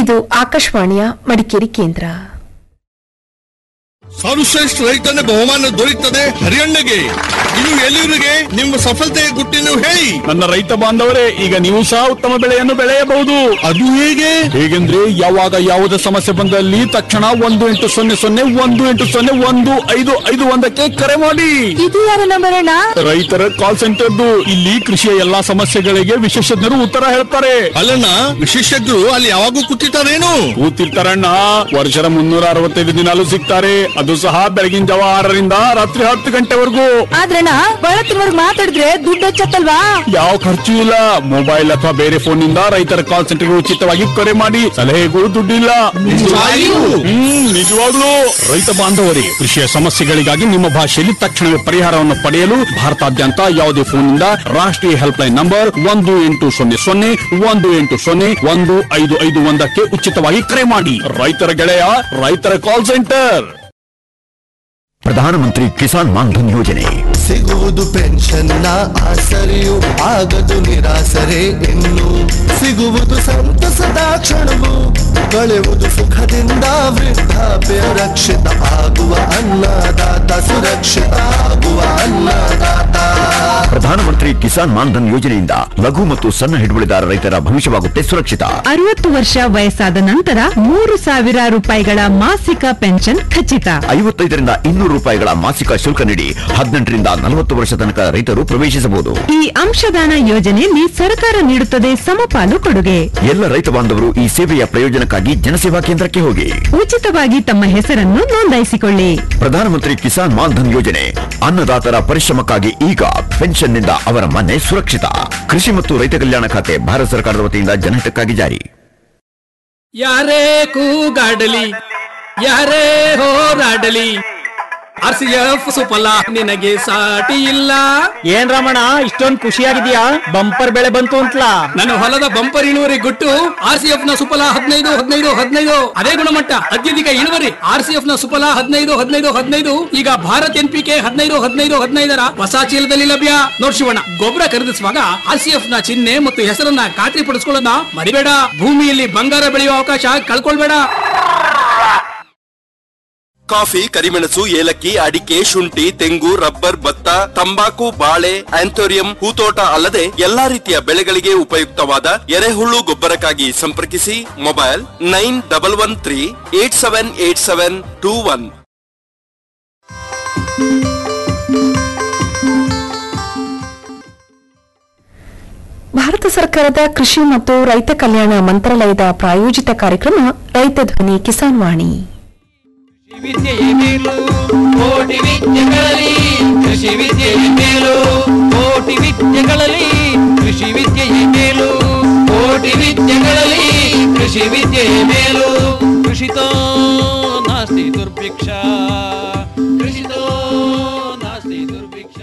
ಇದು ಆಕಾಶವಾಣಿಯ ಮಡಿಕೇರಿ ಕೇಂದ್ರ ಸರ್ವಶ್ರೇಷ್ಠ ರೈತನ ಬಹುಮಾನ ದೊರೆಯುತ್ತದೆ ಹರಿಯಣ್ಣಗೆ ಇದು ಎಲ್ಲಿವರಿಗೆ ನಿಮ್ಮ ಸಫಲತೆಯ ಗುಟ್ಟಿನ ಹೇಳಿ ನನ್ನ ರೈತ ಬಾಂಧವರೇ ಈಗ ನೀವು ಸಹ ಉತ್ತಮ ಬೆಳೆಯನ್ನು ಬೆಳೆಯಬಹುದು ಅದು ಹೇಗೆ ಹೇಗೆಂದ್ರೆ ಯಾವಾಗ ಯಾವುದೇ ಸಮಸ್ಯೆ ಬಂದಲ್ಲಿ ತಕ್ಷಣ ಒಂದು ಎಂಟು ಸೊನ್ನೆ ಸೊನ್ನೆ ಒಂದು ಎಂಟು ಸೊನ್ನೆ ಒಂದು ಐದು ಐದು ಒಂದಕ್ಕೆ ಕರೆ ಮಾಡಿ ಇದು ಯಾರ ನಂಬರ್ ಅಣ್ಣ ರೈತರ ಕಾಲ್ ಸೆಂಟರ್ದು ಇಲ್ಲಿ ಕೃಷಿಯ ಎಲ್ಲಾ ಸಮಸ್ಯೆಗಳಿಗೆ ವಿಶೇಷಜ್ಞರು ಉತ್ತರ ಹೇಳ್ತಾರೆ ಅಲ್ಲಣ್ಣ ವಿಶೇಷಜ್ಞರು ಅಲ್ಲಿ ಯಾವಾಗೂ ಕೂತಿರ್ತಾರೇನು ಕೂತಿರ್ತಾರಣ್ಣ ವರ್ಷದ ಮುನ್ನೂರ ಅರವತ್ತೈದು ದಿನಾಲು ಸಿಗ್ತಾರೆ ಅದು ಸಹ ಬೆಳಗಿನ ಜಾವ ಆರರಿಂದ ರಾತ್ರಿ ಹತ್ತು ಗಂಟೆವರೆಗೂ ಆದ್ರಣ್ಣ ಬಹಳ ತಿಂಗಳಿಗೆ ಮಾತಾಡಿದ್ರೆ ದುಡ್ಡು ಹೆಚ್ಚತ್ತಲ್ವಾ ಯಾವ ಖರ್ಚು ಇಲ್ಲ ಮೊಬೈಲ್ ಅಥವಾ ಬೇರೆ ಫೋನ್ ನಿಂದ ರೈತರ ಕಾಲ್ ಸೆಂಟರ್ಗೆ ಉಚಿತವಾಗಿ ಕರೆ ಮಾಡಿ ಸಲಹೆಗೂ ದುಡ್ಡಿಲ್ಲ ನಿಜವಾಗಿಯೂ? ಹ್ಮ್ ನಿಜವಾಗ್ಲೂ ರೈತ ಬಾಂಧವರೇ ಕೃಷಿಯ ಸಮಸ್ಯೆಗಳಿಗಾಗಿ ನಿಮ್ಮ ಭಾಷೆಯಲ್ಲಿ ತಕ್ಷಣವೇ ಪರಿಹಾರವನ್ನು ಪಡೆಯಲು ಭಾರತಾದ್ಯಂತ ಯಾವುದೇ ಫೋನ್ ನಿಂದ ರಾಷ್ಟ್ರೀಯ ಹೆಲ್ಪ್ ಲೈನ್ ನಂಬರ್ ಒಂದು ಎಂಟು ಸೊನ್ನೆ ಸೊನ್ನೆ ಒಂದು ಎಂಟು ಸೊನ್ನೆ ಒಂದು ಐದು ಐದು ಒಂದಕ್ಕೆ ಉಚಿತವಾಗಿ ಕರೆ ಮಾಡಿ ರೈತರ ಗೆಳೆಯ ರೈತರ ಕಾಲ್ ಸೆಂಟರ್ ಪ್ರಧಾನಮಂತ್ರಿ ಕಿಸಾನ್ ಮಾನ್ಧನ್ ಯೋಜನೆ ಸಿಗುವುದು ಪೆನ್ಷನ್ನ ಆಸರೆಯು ಆಗದು ನಿರಾಸರೆ ಇನ್ನು ಸಿಗುವುದು ಸಂತಸದ ಕ್ಷಣವು ಕಳೆಯುವುದು ಸುಖದಿಂದ ವೃದ್ಧಾಪ್ಯ ರಕ್ಷಿತ ಆಗುವ ಅನ್ನದಾತ ಸುರಕ್ಷಿತ ಆಗುವ ಅನ್ನದಾತ ಪ್ರಧಾನಮಂತ್ರಿ ಕಿಸಾನ್ ಮಾನ್ಧನ್ ಯೋಜನೆಯಿಂದ ಲಘು ಮತ್ತು ಸಣ್ಣ ಹಿಡುವಳಿದಾರ ರೈತರ ಭವಿಷ್ಯವಾಗುತ್ತೆ ಸುರಕ್ಷಿತ ಅರವತ್ತು ವರ್ಷ ವಯಸ್ಸಾದ ನಂತರ ಮೂರು ಸಾವಿರ ರೂಪಾಯಿಗಳ ಮಾಸಿಕ ಪೆನ್ಷನ್ ಖಚಿತ ಐವತ್ತೈದರಿಂದ ಇನ್ನೂರು ರೂಪಾಯಿಗಳ ಮಾಸಿಕ ಶುಲ್ಕ ನೀಡಿ ಹದಿನೆಂಟರಿಂದ ನಲವತ್ತು ವರ್ಷ ತನಕ ರೈತರು ಪ್ರವೇಶಿಸಬಹುದು ಈ ಅಂಶದಾನ ಯೋಜನೆಯಲ್ಲಿ ಸರ್ಕಾರ ನೀಡುತ್ತದೆ ಸಮಪಾಲು ಕೊಡುಗೆ ಎಲ್ಲ ರೈತ ಬಾಂಧವರು ಈ ಸೇವೆಯ ಪ್ರಯೋಜನಕ್ಕಾಗಿ ಜನಸೇವಾ ಕೇಂದ್ರಕ್ಕೆ ಹೋಗಿ ಉಚಿತವಾಗಿ ತಮ್ಮ ಹೆಸರನ್ನು ನೋಂದಾಯಿಸಿಕೊಳ್ಳಿ ಪ್ರಧಾನಮಂತ್ರಿ ಕಿಸಾನ್ ಮಾನ್ಧನ್ ಯೋಜನೆ ಅನ್ನದಾತರ ಪರಿಶ್ರಮಕ್ಕಾಗಿ ಈಗ ಪೆನ್ಷನ್ನಿಂದ ಅವರ ಮನೆ ಸುರಕ್ಷಿತ ಕೃಷಿ ಮತ್ತು ರೈತ ಕಲ್ಯಾಣ ಖಾತೆ ಭಾರತ ಸರ್ಕಾರದ ವತಿಯಿಂದ ಜನಹಿತಕ್ಕಾಗಿ ಜಾರಿ ಯಾರೇ ಕೂಗಾಡಲಿ ಯಾರೇ ಹೋರಾಡಲಿ ಆರ್ ಸಿ ಎಫ್ ಸುಫಲ ನಿನಗೆ ಸಾಟಿ ಇಲ್ಲ ಏನ್ ರಮಣ ಇಷ್ಟೊಂದ್ ಖುಷಿಯಾಗಿದ್ಯಾ ಬಂಪರ್ ಬೆಳೆ ಬಂತು ಅಂತಲಾ ನನ್ನ ಹೊಲದ ಬಂಪರ್ ಇಳುವರಿ ಗುಟ್ಟು ಆರ್ ಸಿ ಎಫ್ ನ ಸುಫಲ ಹದಿನೈದು ಹದಿನೈದು ಹದಿನೈದು ಅದೇ ಗುಣಮಟ್ಟ ಅತ್ಯಧಿಕ ಇಳುವರಿ ಆರ್ ಸಿ ಎಫ್ ನ ಸುಫಲ ಹದಿನೈದು ಹದಿನೈದು ಹದಿನೈದು ಈಗ ಭಾರತ್ ಎನ್ ಪಿ ಕೆ ಹದಿನೈದು ಹದಿನೈದು ಹದಿನೈದರ ಹೊಸ ಚೀಲದಲ್ಲಿ ಲಭ್ಯ ನೋಡ್ ಶಿವಣ್ಣ ಗೊಬ್ಬರ ಖರೀದಿಸುವಾಗ ಆರ್ ಸಿ ಎಫ್ ನ ಚಿಹ್ನೆ ಮತ್ತು ಹೆಸರನ್ನ ಖಾತ್ರಿ ಪಡಿಸ್ಕೊಳ್ಳೋದನ್ನ ಮರಿಬೇಡ ಭೂಮಿಯಲ್ಲಿ ಬಂಗಾರ ಬೆಳೆಯುವ ಅವಕಾಶ ಕಳ್ಕೊಳ್ಬೇಡ ಕಾಫಿ ಕರಿಮೆಣಸು ಏಲಕ್ಕಿ ಅಡಿಕೆ ಶುಂಠಿ ತೆಂಗು ರಬ್ಬರ್ ಭತ್ತ ತಂಬಾಕು ಬಾಳೆ ಆಂಥೋರಿಯಂ ಹೂತೋಟ ಅಲ್ಲದೆ ಎಲ್ಲಾ ರೀತಿಯ ಬೆಳೆಗಳಿಗೆ ಉಪಯುಕ್ತವಾದ ಎರೆಹುಳು ಗೊಬ್ಬರಕ್ಕಾಗಿ ಸಂಪರ್ಕಿಸಿ mobile nine double one three eight seven eight seven two one Bharat ಸರ್ಕಾರದ ಕೃಷಿ ಮತ್ತು ರೈತ ಕಲ್ಯಾಣ ಮಂತ್ರಾಲಯದ ಪ್ರಾಯೋಜಿತ ಕಾರ್ಯಕ್ರಮ ರೈತ ಧ್ವನಿ ಕಿಸಾನ್ ವಾಣಿ ವಿದ್ಯೆಯೇ ಮೇಲು ಕೋಟಿ ವಿದ್ಯೆಗಳಲ್ಲಿ ಕೃಷಿ ವಿದ್ಯೆಯೇ ಮೇಲು ಕೋಟಿ ವಿದ್ಯೆಗಳಲ್ಲಿ ಕೃಷಿ ವಿದ್ಯೆಯೇ ಮೇಲು ಕೋಟಿ ವಿದ್ಯೆಗಳಲ್ಲಿ ಕೃಷಿ ವಿದ್ಯೆಯೇ ಮೇಲು ಕೃಷಿತೋ ನಾಸ್ತಿ ದುರ್ಭಿಕ್ಷ ಕೃಷಿತೋ ನಾಸ್ತಿ ದುರ್ಭಿಕ್ಷ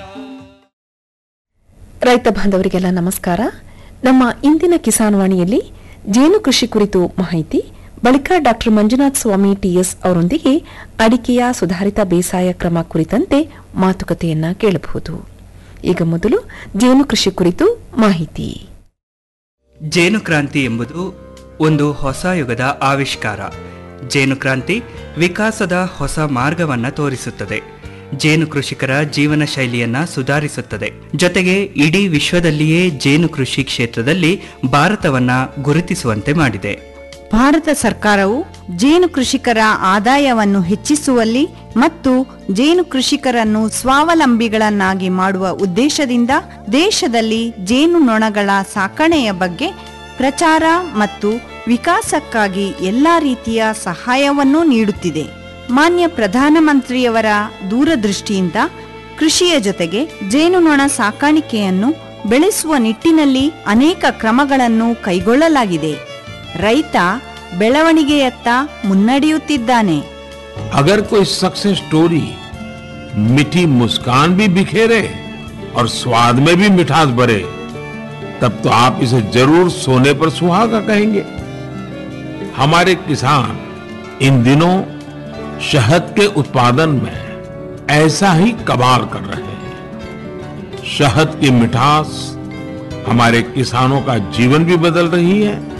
ರೈತ ಬಾಂಧವರಿಗೆಲ್ಲ ನಮಸ್ಕಾರ ನಮ್ಮ ಇಂದಿನ ಕಿಸಾನ್ ವಾಣಿಯಲ್ಲಿ ಜೇನು ಕೃಷಿ ಕುರಿತು ಮಾಹಿತಿ ಬಳಿಕ ಡಾಕ್ಟರ್ ಮಂಜುನಾಥ್ ಸ್ವಾಮಿ ಟಿಎಸ್ ಅವರೊಂದಿಗೆ ಅಡಿಕೆಯ ಸುಧಾರಿತ ಬೇಸಾಯ ಕ್ರಮ ಕುರಿತಂತೆ ಮಾತುಕತೆಯನ್ನ ಕೇಳಬಹುದು ಈಗ ಮೊದಲು ಜೇನು ಕೃಷಿ ಕುರಿತು ಮಾಹಿತಿ ಜೇನು ಕ್ರಾಂತಿ ಎಂಬುದು ಒಂದು ಹೊಸ ಯುಗದ ಆವಿಷ್ಕಾರ ಜೇನು ಕ್ರಾಂತಿ ವಿಕಾಸದ ಹೊಸ ಮಾರ್ಗವನ್ನ ತೋರಿಸುತ್ತದೆ ಜೇನು ಕೃಷಿಕರ ಜೀವನ ಶೈಲಿಯನ್ನ ಸುಧಾರಿಸುತ್ತದೆ ಜೊತೆಗೆ ಇಡೀ ವಿಶ್ವದಲ್ಲಿಯೇ ಜೇನು ಕೃಷಿ ಕ್ಷೇತ್ರದಲ್ಲಿ ಭಾರತವನ್ನ ಗುರುತಿಸುವಂತೆ ಮಾಡಿದೆ ಭಾರತ ಸರ್ಕಾರವು ಜೇನು ಕೃಷಿಕರ ಆದಾಯವನ್ನು ಹೆಚ್ಚಿಸುವಲ್ಲಿ ಮತ್ತು ಜೇನು ಕೃಷಿಕರನ್ನು ಸ್ವಾವಲಂಬಿಗಳನ್ನಾಗಿ ಮಾಡುವ ಉದ್ದೇಶದಿಂದ ದೇಶದಲ್ಲಿ ಜೇನು ನೊಣಗಳ ಸಾಕಣೆಯ ಬಗ್ಗೆ ಪ್ರಚಾರ ಮತ್ತು ವಿಕಾಸಕ್ಕಾಗಿ ಎಲ್ಲಾ ರೀತಿಯ ಸಹಾಯವನ್ನೂ ನೀಡುತ್ತಿದೆ ಮಾನ್ಯ ಪ್ರಧಾನಮಂತ್ರಿಯವರ ದೂರದೃಷ್ಟಿಯಿಂದ ಕೃಷಿಯ ಜೊತೆಗೆ ಜೇನುನೊಣ ಸಾಕಾಣಿಕೆಯನ್ನು ಬೆಳೆಸುವ ನಿಟ್ಟಿನಲ್ಲಿ ಅನೇಕ ಕ್ರಮಗಳನ್ನು ಕೈಗೊಳ್ಳಲಾಗಿದೆ ರೈತ ಬೆಳವಣಿಗೆಯತ್ತ ಮುನ್ನಡೆಯುತ್ತಿದ್ದಾನೆ अगर कोई सक्सेस स्टोरी मीठी मुस्कान भी बिखेरे और स्वाद में भी मिठास भरे तब तो आप इसे जरूर सोने पर सुहागा कहेंगे हमारे किसान इन दिनों शहद के उत्पादन में ऐसा ही कमाल कर रहे हैं शहद की मिठास हमारे किसानों का जीवन भी बदल रही है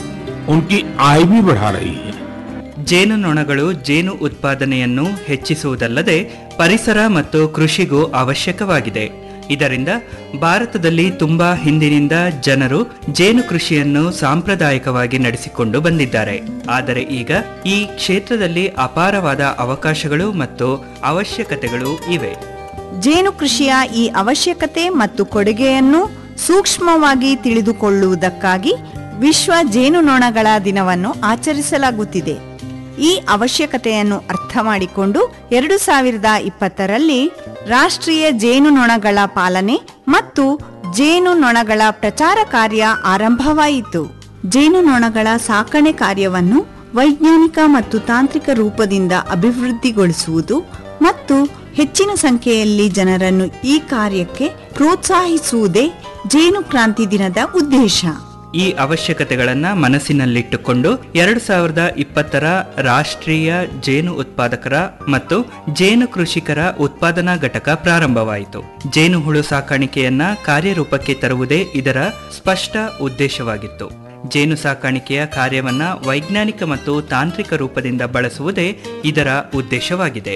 उनकी आय भी बढ़ा रही है ಜೇನುನೊಣಗಳು ಜೇನು ಉತ್ಪಾದನೆಯನ್ನು ಹೆಚ್ಚಿಸುವುದಲ್ಲದೆ ಪರಿಸರ ಮತ್ತು ಕೃಷಿಗೂ ಅವಶ್ಯಕವಾಗಿದೆ ಇದರಿಂದ ಭಾರತದಲ್ಲಿ ತುಂಬಾ ಹಿಂದಿನಿಂದ ಜನರು ಜೇನು ಕೃಷಿಯನ್ನು ಸಾಂಪ್ರದಾಯಿಕವಾಗಿ ನಡೆಸಿಕೊಂಡು ಬಂದಿದ್ದಾರೆ ಆದರೆ ಈಗ ಈ ಕ್ಷೇತ್ರದಲ್ಲಿ ಅಪಾರವಾದ ಅವಕಾಶಗಳು ಮತ್ತು ಅವಶ್ಯಕತೆಗಳು ಇವೆ ಜೇನು ಕೃಷಿಯ ಈ ಅವಶ್ಯಕತೆ ಮತ್ತು ಕೊಡುಗೆಯನ್ನು ಸೂಕ್ಷ್ಮವಾಗಿ ತಿಳಿದುಕೊಳ್ಳುವುದಕ್ಕಾಗಿ ವಿಶ್ವ ಜೇನುನೊಣಗಳ ದಿನವನ್ನು ಆಚರಿಸಲಾಗುತ್ತಿದೆ ಈ ಅವಶ್ಯಕತೆಯನ್ನು ಅರ್ಥ ಮಾಡಿಕೊಂಡು ಎರಡು ಸಾವಿರದ ಇಪ್ಪತ್ತರಲ್ಲಿ ರಾಷ್ಟ್ರೀಯ ಜೇನುನೊಣಗಳ ಪಾಲನೆ ಮತ್ತು ಜೇನುನೊಣಗಳ ಪ್ರಚಾರ ಕಾರ್ಯ ಆರಂಭವಾಯಿತು ಜೇನುನೊಣಗಳ ಸಾಕಣೆ ಕಾರ್ಯವನ್ನು ವೈಜ್ಞಾನಿಕ ಮತ್ತು ತಾಂತ್ರಿಕ ರೂಪದಿಂದ ಅಭಿವೃದ್ಧಿಗೊಳಿಸುವುದು ಮತ್ತು ಹೆಚ್ಚಿನ ಸಂಖ್ಯೆಯಲ್ಲಿ ಜನರನ್ನು ಈ ಕಾರ್ಯಕ್ಕೆ ಪ್ರೋತ್ಸಾಹಿಸುವುದೇ ಜೇನು ಕ್ರಾಂತಿ ದಿನದ ಉದ್ದೇಶ ಈ ಅವಶ್ಯಕತೆಗಳನ್ನ ಮನಸ್ಸಿನಲ್ಲಿಟ್ಟುಕೊಂಡು ಎರಡು ಸಾವಿರದ ಇಪ್ಪತ್ತರ ರಾಷ್ಟ್ರೀಯ ಜೇನು ಉತ್ಪಾದಕರ ಮತ್ತು ಜೇನು ಕೃಷಿಕರ ಉತ್ಪಾದನಾ ಘಟಕ ಪ್ರಾರಂಭವಾಯಿತು ಜೇನು ಹುಳು ಸಾಕಾಣಿಕೆಯನ್ನ ಕಾರ್ಯರೂಪಕ್ಕೆ ತರುವುದೇ ಇದರ ಸ್ಪಷ್ಟ ಉದ್ದೇಶವಾಗಿತ್ತು ಜೇನು ಸಾಕಾಣಿಕೆಯ ಕಾರ್ಯವನ್ನ ವೈಜ್ಞಾನಿಕ ಮತ್ತು ತಾಂತ್ರಿಕ ರೂಪದಿಂದ ಬಳಸುವುದೇ ಇದರ ಉದ್ದೇಶವಾಗಿದೆ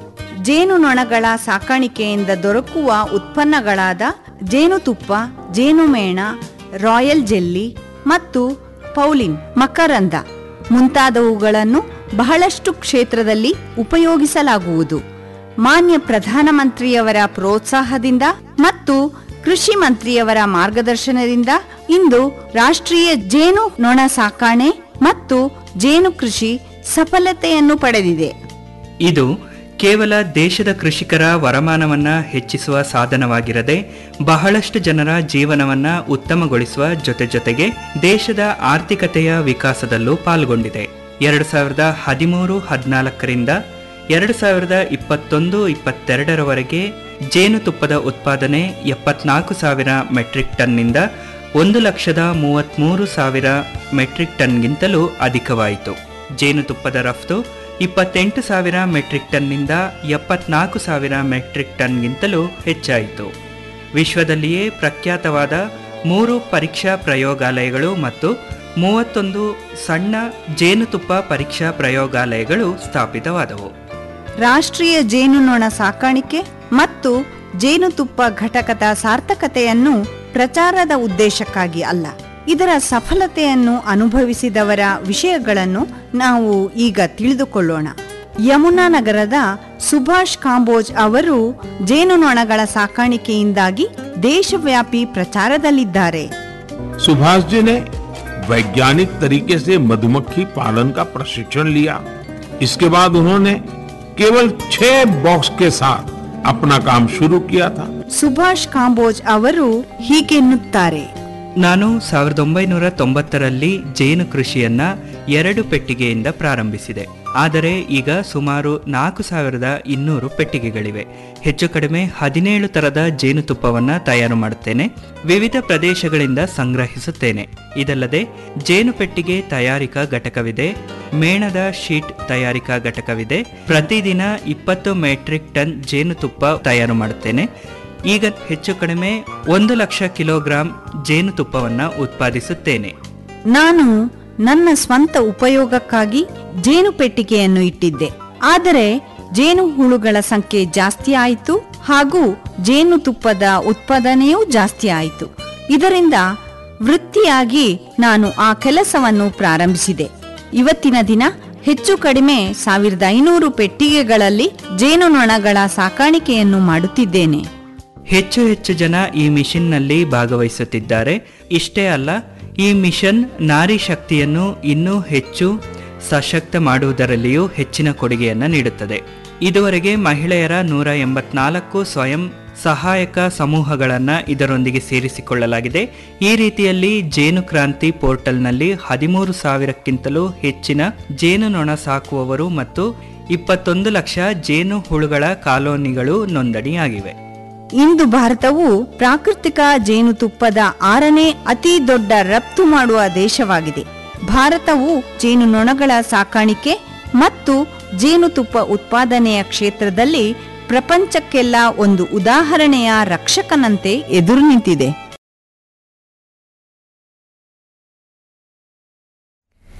ಜೇನುನೊಣಗಳ ಸಾಕಾಣಿಕೆಯಿಂದ ದೊರಕುವ ಉತ್ಪನ್ನಗಳಾದ ಜೇನುತುಪ್ಪ ಜೇನುಮೇಣ ರಾಯಲ್ ಜೆಲ್ಲಿ ಮತ್ತು ಪೌಲಿನ್ ಮಕರಂದ ಮುಂತಾದವುಗಳನ್ನು ಬಹಳಷ್ಟು ಕ್ಷೇತ್ರದಲ್ಲಿ ಉಪಯೋಗಿಸಲಾಗುವುದು ಮಾನ್ಯ ಪ್ರಧಾನಮಂತ್ರಿಯವರ ಪ್ರೋತ್ಸಾಹದಿಂದ ಮತ್ತು ಕೃಷಿ ಮಂತ್ರಿಯವರ ಮಾರ್ಗದರ್ಶನದಿಂದ ಇಂದು ರಾಷ್ಟ್ರೀಯ ಜೇನು ನೊಣ ಸಾಕಾಣೆ ಮತ್ತು ಜೇನು ಕೃಷಿ ಸಫಲತೆಯನ್ನು ಪಡೆದಿದೆ ಇದು ಕೇವಲ ದೇಶದ ಕೃಷಿಕರ ವರಮಾನವನ್ನ ಹೆಚ್ಚಿಸುವ ಸಾಧನವಾಗಿರದೆ ಬಹಳಷ್ಟು ಜನರ ಜೀವನವನ್ನ ಉತ್ತಮಗೊಳಿಸುವ ಜೊತೆ ಜೊತೆಗೆ ದೇಶದ ಆರ್ಥಿಕತೆಯ ವಿಕಾಸದಲ್ಲೂ ಪಾಲ್ಗೊಂಡಿದೆ ಎರಡು ಸಾವಿರದ ಹದಿಮೂರು ಹದಿನಾಲ್ಕರಿಂದ ಎರಡು ಸಾವಿರದ ಇಪ್ಪತ್ತೊಂದು ಇಪ್ಪತ್ತೆರಡರವರೆಗೆ ಜೇನುತುಪ್ಪದ ಉತ್ಪಾದನೆ ಎಪ್ಪತ್ನಾಲ್ಕು ಸಾವಿರ ಮೆಟ್ರಿಕ್ ಟನ್ನಿಂದ ಒಂದು ಲಕ್ಷದ ಮೂವತ್ತ್ಮೂರು ಸಾವಿರ ಮೆಟ್ರಿಕ್ ಟನ್ಗಿಂತಲೂ ಅಧಿಕವಾಯಿತು ಜೇನುತುಪ್ಪದ ರಫ್ತು ಇಪ್ಪತ್ತೆಂಟು ಸಾವಿರ ಮೆಟ್ರಿಕ್ ಟನ್ನಿಂದ ಎಪ್ಪತ್ನಾಲ್ಕು ಸಾವಿರ ಮೆಟ್ರಿಕ್ ಟನ್ಗಿಂತಲೂ ಹೆಚ್ಚಾಯಿತು ವಿಶ್ವದಲ್ಲಿಯೇ ಪ್ರಖ್ಯಾತವಾದ ಮೂರು ಪರೀಕ್ಷಾ ಪ್ರಯೋಗಾಲಯಗಳು ಮತ್ತು ಮೂವತ್ತೊಂದು ಸಣ್ಣ ಜೇನುತುಪ್ಪ ಪರೀಕ್ಷಾ ಪ್ರಯೋಗಾಲಯಗಳು ಸ್ಥಾಪಿತವಾದವು ರಾಷ್ಟ್ರೀಯ ಜೇನುನೊಣ ಸಾಕಾಣಿಕೆ ಮತ್ತು ಜೇನುತುಪ್ಪ ಘಟಕದ ಸಾರ್ಥಕತೆಯನ್ನು ಪ್ರಚಾರದ ಉದ್ದೇಶಕ್ಕಾಗಿ ಅಲ್ಲ ಇದರ ಸಫಲತೆಯನ್ನು ಅನುಭವಿಸಿದವರ ವಿಷಯಗಳನ್ನು ನಾವು ಈಗ ತಿಳಿದುಕೊಳ್ಳೋಣ ಯಮುನಾ ನಗರದ ಸುಭಾಷ್ ಕಾಂಬೋಜ್ ಅವರು ಜೇನುನೊಣಗಳ ಸಾಕಾಣಿಕೆಯಿಂದಾಗಿ ದೇಶವ್ಯಾಪಿ ಪ್ರಚಾರದಲ್ಲಿದ್ದಾರೆ सुभाष जी ने वैज्ञानिक तरीके से मधुमक्खी पालन का प्रशिक्षण लिया इसके बाद उन्होंने केवल छह बॉक्स के साथ अपना काम शुरू किया था ಸುಭಾಷ್ ಕಾಂಬೋಜ್ ಅವರು ಹೀಗೆನ್ನುತ್ತಾರೆ ನಾನು ಸಾವಿರದ ಒಂಬೈನೂರ ತೊಂಬತ್ತರಲ್ಲಿ ಜೇನು ಕೃಷಿಯನ್ನ ಎರಡು ಪೆಟ್ಟಿಗೆಯಿಂದ ಪ್ರಾರಂಭಿಸಿದೆ ಆದರೆ ಈಗ ಸುಮಾರು ನಾಲ್ಕು ಸಾವಿರದ ಇನ್ನೂರು ಪೆಟ್ಟಿಗೆಗಳಿವೆ ಹೆಚ್ಚು ಕಡಿಮೆ ಹದಿನೇಳು ತರದ ಜೇನುತುಪ್ಪವನ್ನ ತಯಾರು ಮಾಡುತ್ತೇನೆ ವಿವಿಧ ಪ್ರದೇಶಗಳಿಂದ ಸಂಗ್ರಹಿಸುತ್ತೇನೆ ಇದಲ್ಲದೆ ಜೇನು ಪೆಟ್ಟಿಗೆ ತಯಾರಿಕಾ ಘಟಕವಿದೆ ಮೇಣದ ಶೀಟ್ ತಯಾರಿಕಾ ಘಟಕವಿದೆ ಪ್ರತಿದಿನ ಇಪ್ಪತ್ತು ಮೆಟ್ರಿಕ್ ಟನ್ ಜೇನುತುಪ್ಪ ತಯಾರು ಮಾಡುತ್ತೇನೆ ಈಗ ಹೆಚ್ಚು ಕಡಿಮೆ ಒಂದು ಲಕ್ಷ ಕಿಲೋಗ್ರಾಂ ಜೇನುತುಪ್ಪವನ್ನ ಉತ್ಪಾದಿಸುತ್ತೇನೆ ನಾನು ನನ್ನ ಸ್ವಂತ ಉಪಯೋಗಕ್ಕಾಗಿ ಜೇನು ಪೆಟ್ಟಿಗೆಯನ್ನು ಇಟ್ಟಿದ್ದೆ ಆದರೆ ಜೇನು ಹುಳುಗಳ ಸಂಖ್ಯೆ ಜಾಸ್ತಿ ಆಯಿತು ಹಾಗೂ ಜೇನುತುಪ್ಪದ ಉತ್ಪಾದನೆಯೂ ಜಾಸ್ತಿ ಆಯಿತು ಇದರಿಂದ ವೃತ್ತಿಯಾಗಿ ನಾನು ಆ ಕೆಲಸವನ್ನು ಪ್ರಾರಂಭಿಸಿದೆ ಇವತ್ತಿನ ದಿನ ಹೆಚ್ಚು ಕಡಿಮೆ ಸಾವಿರದ ಐನೂರು ಪೆಟ್ಟಿಗೆಗಳಲ್ಲಿ ಜೇನುನೊಣಗಳ ಸಾಕಾಣಿಕೆಯನ್ನು ಮಾಡುತ್ತಿದ್ದೇನೆ ಹೆಚ್ಚು ಹೆಚ್ಚು ಜನ ಈ ಮಿಷನ್ನಲ್ಲಿ ಭಾಗವಹಿಸುತ್ತಿದ್ದಾರೆ ಇಷ್ಟೇ ಅಲ್ಲ ಈ ಮಿಷನ್ ನಾರಿ ಶಕ್ತಿಯನ್ನು ಇನ್ನೂ ಹೆಚ್ಚು ಸಶಕ್ತ ಮಾಡುವುದರಲ್ಲಿಯೂ ಹೆಚ್ಚಿನ ಕೊಡುಗೆಯನ್ನು ನೀಡುತ್ತದೆ ಇದುವರೆಗೆ ಮಹಿಳೆಯರ ನೂರ ಎಂಬತ್ನಾಲ್ಕು ಸ್ವಯಂ ಸಹಾಯಕ ಸಮೂಹಗಳನ್ನ ಇದರೊಂದಿಗೆ ಸೇರಿಸಿಕೊಳ್ಳಲಾಗಿದೆ ಈ ರೀತಿಯಲ್ಲಿ ಜೇನು ಕ್ರಾಂತಿ ಪೋರ್ಟಲ್ನಲ್ಲಿ ಹದಿಮೂರು ಸಾವಿರಕ್ಕಿಂತಲೂ ಹೆಚ್ಚಿನ ಜೇನುನೊಣ ಸಾಕುವವರು ಮತ್ತು ಇಪ್ಪತ್ತೊಂದು ಲಕ್ಷ ಜೇನು ಹುಳುಗಳ ಕಾಲೋನಿಗಳು ನೋಂದಣಿಯಾಗಿವೆ ಇಂದು ಭಾರತವು ಪ್ರಾಕೃತಿಕ ಜೇನುತುಪ್ಪದ ಆರನೇ ಅತಿ ದೊಡ್ಡ ರಫ್ತು ಮಾಡುವ ದೇಶವಾಗಿದೆ ಭಾರತವು ಜೇನುನೊಣಗಳ ಸಾಕಾಣಿಕೆ ಮತ್ತು ಜೇನುತುಪ್ಪ ಉತ್ಪಾದನೆಯ ಕ್ಷೇತ್ರದಲ್ಲಿ ಪ್ರಪಂಚಕ್ಕೆಲ್ಲ ಒಂದು ಉದಾಹರಣೆಯ ರಕ್ಷಕನಂತೆ ಎದುರು ನಿಂತಿದೆ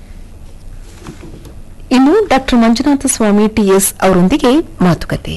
ಇನ್ನು ಡಾಕ್ಟರ್ ಮಂಜುನಾಥ ಸ್ವಾಮಿ ಟಿಎಸ್ ಅವರೊಂದಿಗೆ ಮಾತುಕತೆ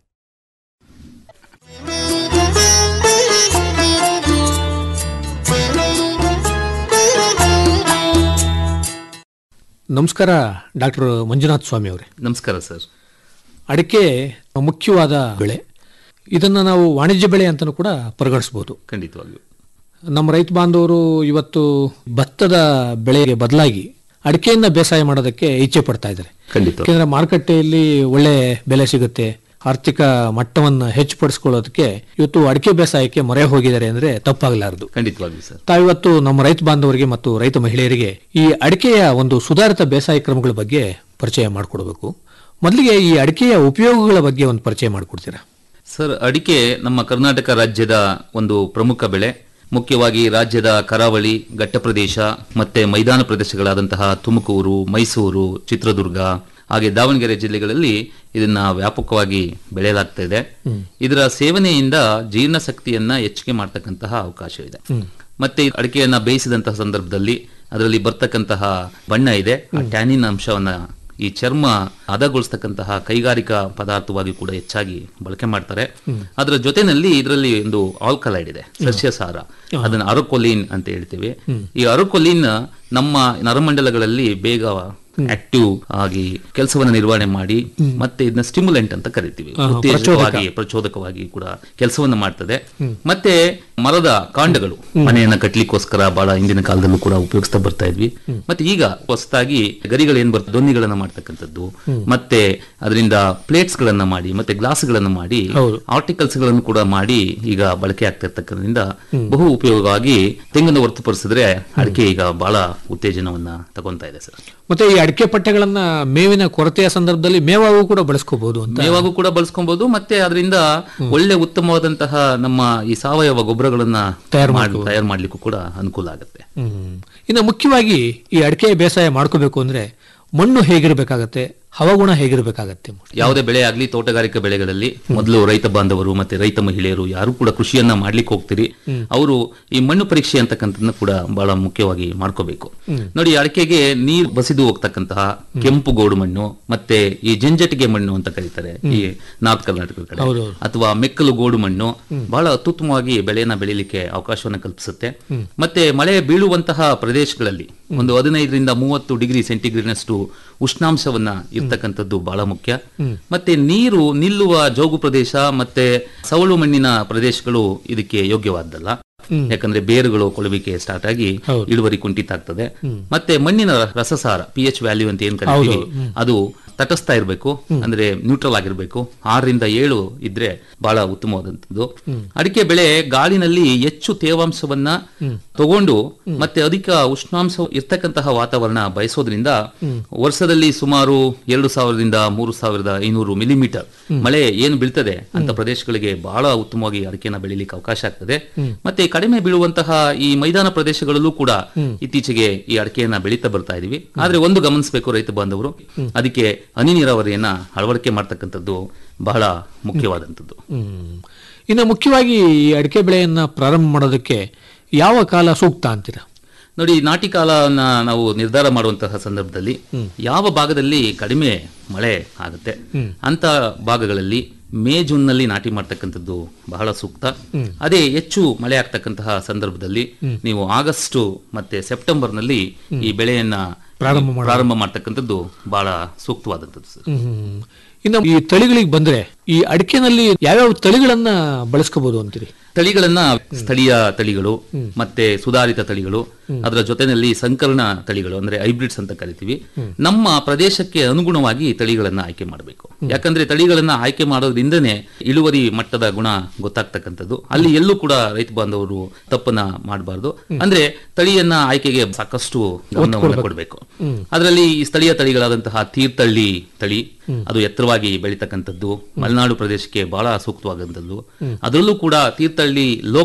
ನಮಸ್ಕಾರ ಡಾಕ್ಟರ್ ಮಂಜುನಾಥ್ ಸ್ವಾಮಿ ಅವರೇ ನಮಸ್ಕಾರ ಸರ್ ಅಡಿಕೆ ಮುಖ್ಯವಾದ ಬೆಳೆ ಇದನ್ನು ನಾವು ವಾಣಿಜ್ಯ ಬೆಳೆ ಅಂತಲೂ ಕೂಡ ಪರಿಗಣಿಸಬಹುದು ಖಂಡಿತವಾಗಿಯೂ ನಮ್ಮ ರೈತ ಬಾಂಧವರು ಇವತ್ತು ಭತ್ತದ ಬೆಳೆಗೆ ಬದಲಾಗಿ ಅಡಿಕೆಯನ್ನ ಬೇಸಾಯ ಮಾಡೋದಕ್ಕೆ ಇಚ್ಛೆ ಪಡ್ತಾ ಇದ್ದಾರೆ ಖಂಡಿತ ಯಾಕೆಂದ್ರೆ ಮಾರುಕಟ್ಟೆಯಲ್ಲಿ ಒಳ್ಳೆ ಬೆಲೆ ಸಿಗುತ್ತೆ ಆರ್ಥಿಕ ಮಟ್ಟವನ್ನು ಹೆಚ್ಚುಪಡಿಸ್ಕೊಳ್ಳೋದಕ್ಕೆ ಇವತ್ತು ಅಡಿಕೆ ಬೇಸಾಯಕ್ಕೆ ಮೊರೆ ಹೋಗಿದ್ದಾರೆ ಅಂದ್ರೆ ತಪ್ಪಾಗಲಾರದು ಖಂಡಿತವಾಗಿಯೂ ಸರ್ ತಾವಿವತ್ತು ನಮ್ಮ ರೈತ ಬಾಂಧವರಿಗೆ ಮತ್ತು ರೈತ ಮಹಿಳೆಯರಿಗೆ ಈ ಅಡಿಕೆಯ ಒಂದು ಸುಧಾರಿತ ಬೇಸಾಯ ಕ್ರಮಗಳ ಬಗ್ಗೆ ಪರಿಚಯ ಮಾಡಿಕೊಡ್ಬೇಕು ಮೊದಲಿಗೆ ಈ ಅಡಿಕೆಯ ಉಪಯೋಗಗಳ ಬಗ್ಗೆ ಒಂದು ಪರಿಚಯ ಮಾಡಿಕೊಡ್ತೀರಾ ಸರ್ ಅಡಿಕೆ ನಮ್ಮ ಕರ್ನಾಟಕ ರಾಜ್ಯದ ಒಂದು ಪ್ರಮುಖ ಬೆಳೆ ಮುಖ್ಯವಾಗಿ ರಾಜ್ಯದ ಕರಾವಳಿ ಘಟ್ಟ ಪ್ರದೇಶ ಮತ್ತೆ ಮೈದಾನ ಪ್ರದೇಶಗಳಾದಂತಹ ತುಮಕೂರು ಮೈಸೂರು ಚಿತ್ರದುರ್ಗ ಹಾಗೆ ದಾವಣಗೆರೆ ಜಿಲ್ಲೆಗಳಲ್ಲಿ ಇದನ್ನ ವ್ಯಾಪಕವಾಗಿ ಬೆಳೆಯಲಾಗ್ತಾ ಇದೆ ಇದರ ಸೇವನೆಯಿಂದ ಜೀರ್ಣಶಕ್ತಿಯನ್ನ ಹೆಚ್ಚಿಗೆ ಮಾಡ್ತಕ್ಕಂತಹ ಅವಕಾಶ ಇದೆ ಮತ್ತೆ ಈ ಅಡಿಕೆಯನ್ನ ಬೇಯಿಸಿದಂತಹ ಸಂದರ್ಭದಲ್ಲಿ ಅದರಲ್ಲಿ ಬರ್ತಕ್ಕಂತಹ ಬಣ್ಣ ಇದೆ ಆ ಟ್ಯಾನಿನ್ ಅಂಶವನ್ನ ಈ ಚರ್ಮ ಹದಗೊಳಿಸ್ತಕ್ಕಂತಹ ಕೈಗಾರಿಕಾ ಪದಾರ್ಥವಾಗಿ ಕೂಡ ಹೆಚ್ಚಾಗಿ ಬಳಕೆ ಮಾಡ್ತಾರೆ ಅದರ ಜೊತೆನಲ್ಲಿ ಇದರಲ್ಲಿ ಒಂದು ಆಲ್ಕಲೈಡ್ ಇದೆ ಸಸ್ಯಸಾರ ಅದನ್ನ ಅರಕೊಲಿನ್ ಅಂತ ಹೇಳ್ತೀವಿ ಈ ಅರಕೊಲಿನ್ ನಮ್ಮ ನರಮಂಡಲಗಳಲ್ಲಿ ಬೇಗ ಆಕ್ಟಿವ್ ಆಗಿ ಕೆಲಸವನ್ನ ನಿರ್ವಹಣೆ ಮಾಡಿ ಮತ್ತೆ ಇದನ್ನ ಸ್ಟಿಮ್ಯುಲೆಂಟ್ ಅಂತ ಕರಿತೀವಿ ಹಾ, ಹಾ, ಉತ್ತೇಜಕವಾಗಿ ಪ್ರಚೋದಕವಾಗಿ ಕೂಡ ಕೆಲಸವನ್ನ ಮಾಡ್ತದೆ ಮತ್ತೆ ಮರದ ಕಾಂಡಗಳು ಮನೆಯನ್ನ ಕಟ್ಲಿಕ್ಕೋಸ್ಕರ ಬಹಳ ಹಿಂದಿನ ಕಾಲದಲ್ಲೂ ಕೂಡ ಉಪಯೋಗಿಸ್ತಾ ಬರ್ತಾ ಇದ್ವಿ ಮತ್ತೆ ಈಗ ಹೊಸದಾಗಿ ಗರಿಗಳು ಏನ್ ಬರ್ತದೆ ದೊನ್ನಿಗಳನ್ನ ಮಾಡ್ತಕ್ಕಂಥದ್ದು ಮತ್ತೆ ಅದರಿಂದ ಪ್ಲೇಟ್ಸ್ ಗಳನ್ನ ಮಾಡಿ ಮತ್ತೆ ಗ್ಲಾಸ್ ಗಳನ್ನ ಮಾಡಿ ಹೌದು. ಆರ್ಟಿಕಲ್ಸ್ ಗಳನ್ನು ಕೂಡ ಮಾಡಿ ಈಗ ಬಳಕೆ ಆಗ್ತಾ ಇರ್ತಕ್ಕಂಥದ್ರಿಂದ ಬಹು ಉಪಯೋಗವಾಗಿ ತೆಂಗನ್ನು ಹೊರತುಪಡಿಸಿದ್ರೆ ಅಡಿಕೆ ಈಗ ಬಹಳ ಉತ್ತೇಜನವನ್ನ ತಗೊಂತಾ ಇದೆ ಸರ್ ಮತ್ತೆ ಈ ಅಡಿಕೆ ಪಟ್ಟೆಗಳನ್ನ ಮೇವಿನ ಕೊರತೆಯ ಸಂದರ್ಭದಲ್ಲಿ ಮೇವಾಗೂ ಕೂಡ ಬಳಸ್ಕೋಬಹುದು ಅಂತ ಮೇವಾಗೂ ಕೂಡ ಬಳಸ್ಕೊಬಹುದು ಮತ್ತೆ ಅದರಿಂದ ಒಳ್ಳೆ ಉತ್ತಮವಾದಂತಹ ನಮ್ಮ ಈ ಸಾವಯವ ಗೊಬ್ಬರಗಳನ್ನ ತಯಾರು ಮಾಡ್- ತಯಾರು ಮಾಡ್ಲಿಕ್ಕೂ ಕೂಡ ಅನುಕೂಲ ಆಗುತ್ತೆ ಹ್ಮ್. ಇನ್ನು ಮುಖ್ಯವಾಗಿ ಈ ಅಡಿಕೆ ಬೇಸಾಯ ಮಾಡ್ಕೋಬೇಕು ಅಂದ್ರೆ ಮಣ್ಣು ಹೇಗಿರ್ಬೇಕಾಗತ್ತೆ ಹವಾಗುಣ ಹೇಗಿರ್ಬೇಕಾಗತ್ತೆ ಯಾವುದೇ ಬೆಳೆ ಆಗ್ಲಿ ತೋಟಗಾರಿಕಾ ಬೆಳೆಗಳಲ್ಲಿ ಮೊದಲು ರೈತ ಬಾಂಧವರು ಮತ್ತೆ ರೈತ ಮಹಿಳೆಯರು ಯಾರು ಕೂಡ ಕೃಷಿಯನ್ನ ಮಾಡ್ಲಿಕ್ಕೆ ಹೋಗ್ತೀರಿ ಅವರು ಈ ಮಣ್ಣು ಪರೀಕ್ಷೆ ಅಂತಕ್ಕಂಥದ್ದನ್ನ ಕೂಡ ಬಹಳ ಮುಖ್ಯವಾಗಿ ಮಾಡ್ಕೋಬೇಕು ನೋಡಿ ಅಡಿಕೆಗೆ ನೀರು ಬಸಿದು ಹೋಗ್ತಕ್ಕಂತಹ ಕೆಂಪು ಗೋಡು ಮಣ್ಣು ಮತ್ತೆ ಈ ಜಂಜಟಿಗೆ ಮಣ್ಣು ಅಂತ ಕರೀತಾರೆ ಈ ನಾರ್ತ್ ಕರ್ನಾಟಕದ ಕಡೆ ಹೌದು. ಅಥವಾ ಮೆಕ್ಕಲು ಗೋಡು ಮಣ್ಣು ಬಹಳ ಅತ್ಯುತ್ತಮವಾಗಿ ಬೆಳೆಯನ್ನ ಬೆಳೀಲಿಕ್ಕೆ ಅವಕಾಶವನ್ನು ಕಲ್ಪಿಸುತ್ತೆ ಮತ್ತೆ ಮಳೆ ಬೀಳುವಂತಹ ಪ್ರದೇಶಗಳಲ್ಲಿ ಒಂದು ಹದಿನೈದರಿಂದ ಮೂವತ್ತು ಡಿಗ್ರಿ ಸೆಂಟಿಗ್ರೇಡ್ನಷ್ಟು ಉಷ್ಣಾಂಶವನ್ನ ಇರ್ತಕ್ಕಂಥದ್ದು ಬಹಳ ಮುಖ್ಯ ಮತ್ತೆ ನೀರು ನಿಲ್ಲುವ ಜೋಗು ಪ್ರದೇಶ ಮತ್ತೆ ಸವಳು ಮಣ್ಣಿನ ಪ್ರದೇಶಗಳು ಇದಕ್ಕೆ ಯೋಗ್ಯವಾದ್ದಲ್ಲ ಯಾಕಂದ್ರೆ ಬೇರುಗಳು ಕೊಳವಿಕೆ ಸ್ಟಾರ್ಟ್ ಆಗಿ ಇಳುವರಿ ಕುಂಠಿತ ಆಗ್ತದೆ ಮತ್ತೆ ಮಣ್ಣಿನ ರಸಸಾರ ಪಿ ಎಚ್ ವ್ಯಾಲ್ಯೂ ಅಂತ ಏನ್ ಕರಿತೀವಿ ಅದು ತಟಸ್ಥ ಇರಬೇಕು ಅಂದ್ರೆ ನ್ಯೂಟ್ರಲ್ ಆಗಿರ್ಬೇಕು ಆರರಿಂದ ಏಳು ಇದ್ರೆ ಬಹಳ ಉತ್ತಮವಾದಂಥದ್ದು ಅಡಿಕೆ ಬೆಳೆ ಗಾಳಿನಲ್ಲಿ ಹೆಚ್ಚು ತೇವಾಂಶವನ್ನ ತಗೊಂಡು ಮತ್ತೆ ಅಧಿಕ ಉಷ್ಣಾಂಶ ಇರ್ತಕ್ಕಂತಹ ವಾತಾವರಣ ಬಯಸೋದ್ರಿಂದ ವರ್ಷದಲ್ಲಿ ಸುಮಾರು ಎರಡು ಸಾವಿರದಿಂದ ಮೂರು ಸಾವಿರದ ಐನೂರು ಮಿಲಿಮೀಟರ್ ಮಳೆ ಏನು ಬೀಳ್ತದೆ ಅಂತ ಪ್ರದೇಶಗಳಿಗೆ ಬಹಳ ಉತ್ತಮವಾಗಿ ಅಡಿಕೆನ ಬೆಳಿಲಿಕ್ಕೆ ಅವಕಾಶ ಆಗ್ತದೆ ಮತ್ತೆ ಕಡಿಮೆ ಬೀಳುವಂತಹ ಈ ಮೈದಾನ ಪ್ರದೇಶಗಳಲ್ಲೂ ಕೂಡ ಇತ್ತೀಚೆಗೆ ಈ ಅಡಿಕೆಯನ್ನ ಬೆಳೀತಾ ಬರ್ತಾ ಇದೀವಿ ಆದ್ರೆ ಒಂದು ಗಮನಿಸಬೇಕು ರೈತ ಬಾಂಧವರು ಅದಕ್ಕೆ ಹನಿ ನೀರಾವರಿಯನ್ನ ಅಳವಡಿಕೆ ಮಾಡ್ತಕ್ಕಂಥದ್ದು ಬಹಳ ಮುಖ್ಯವಾದಂಥದ್ದು ಹ್ಮ್. ಇನ್ನು ಮುಖ್ಯವಾಗಿ ಈ ಅಡಿಕೆ ಬೆಳೆಯನ್ನ ಪ್ರಾರಂಭ ಮಾಡೋದಕ್ಕೆ ಯಾವ ಕಾಲ ಸೂಕ್ತ ಅಂತೀರಾ ನೋಡಿ ನಾಟಿ ಕಾಲವನ್ನ ನಾವು ನಿರ್ಧಾರ ಮಾಡುವಂತಹ ಸಂದರ್ಭದಲ್ಲಿ ಯಾವ ಭಾಗದಲ್ಲಿ ಕಡಿಮೆ ಮಳೆ ಆಗುತ್ತೆ ಅಂತ ಭಾಗಗಳಲ್ಲಿ ಮೇ ಜೂನ್ ನಲ್ಲಿ ನಾಟಿ ಮಾಡ್ತಕ್ಕಂಥದ್ದು ಬಹಳ ಸೂಕ್ತ ಅದೇ ಹೆಚ್ಚು ಮಳೆ ಆಗ್ತಕ್ಕಂತಹ ಸಂದರ್ಭದಲ್ಲಿ ನೀವು ಆಗಸ್ಟ್ ಮತ್ತೆ ಸೆಪ್ಟೆಂಬರ್ ನಲ್ಲಿ ಈ ಬೆಳೆಯನ್ನ ಪ್ರಾರಂಭ ಮಾಡ- ಪ್ರಾರಂಭ ಮಾಡ್ತಕ್ಕಂಥದ್ದು ಬಹಳ ಸೂಕ್ತವಾದಂಥದ್ದು ಸರ್ ಹ್ಮ್. ಇನ್ನು ಈ ತಳಿಗಳಿಗೆ ಬಂದ್ರೆ ಈ ಅಡಿಕೆನಲ್ಲಿ ಯಾವ್ಯಾವ ತಳಿಗಳನ್ನ ಬಳಸ್ಕೋಬಹುದು ಅಂತೀರಿ ತಳಿಗಳನ್ನ ಸ್ಥಳೀಯ ತಳಿಗಳು ಮತ್ತೆ ಸುಧಾರಿತ ತಳಿಗಳು ಅದರ ಜೊತೆನಲ್ಲಿ ಸಂಕಲನ ತಳಿಗಳು ಅಂದ್ರೆ ಹೈಬ್ರಿಡ್ಸ್ ಅಂತ ಕರಿತೀವಿ ನಮ್ಮ ಪ್ರದೇಶಕ್ಕೆ ಅನುಗುಣವಾಗಿ ತಳಿಗಳನ್ನ ಆಯ್ಕೆ ಮಾಡಬೇಕು ಯಾಕಂದ್ರೆ ತಳಿಗಳನ್ನ ಆಯ್ಕೆ ಮಾಡೋದ್ರಿಂದನೇ ಇಳುವರಿ ಮಟ್ಟದ ಗುಣ ಗೊತ್ತಾಗ್ತಕ್ಕಂಥದ್ದು ಅಲ್ಲಿ ಎಲ್ಲೂ ಕೂಡ ರೈತ ಬಾಂಧವರು ತಪ್ಪನ್ನ ಮಾಡಬಾರ್ದು ಅಂದ್ರೆ ತಳಿಯನ್ನ ಆಯ್ಕೆಗೆ ಸಾಕಷ್ಟು ಗಮನವನ್ನು ಕೊಡಬೇಕು ಅದರಲ್ಲಿ ಈ ಸ್ಥಳೀಯ ತಳಿಗಳಾದಂತಹ ತೀರ್ಥಹಳ್ಳಿ ತಳಿ ಅದು ಎತ್ತರವಾಗಿ ಬೆಳೀತಕ್ಕಂಥದ್ದು ಮಲೆನಾಡು ಪ್ರದೇಶಕ್ಕೆ ಬಹಳ ಸೂಕ್ತವಾದಂಥದ್ದು ಅದರಲ್ಲೂ ಕೂಡ ತೀರ್ಥಹಳ್ಳಿ ಲೋಕಲ್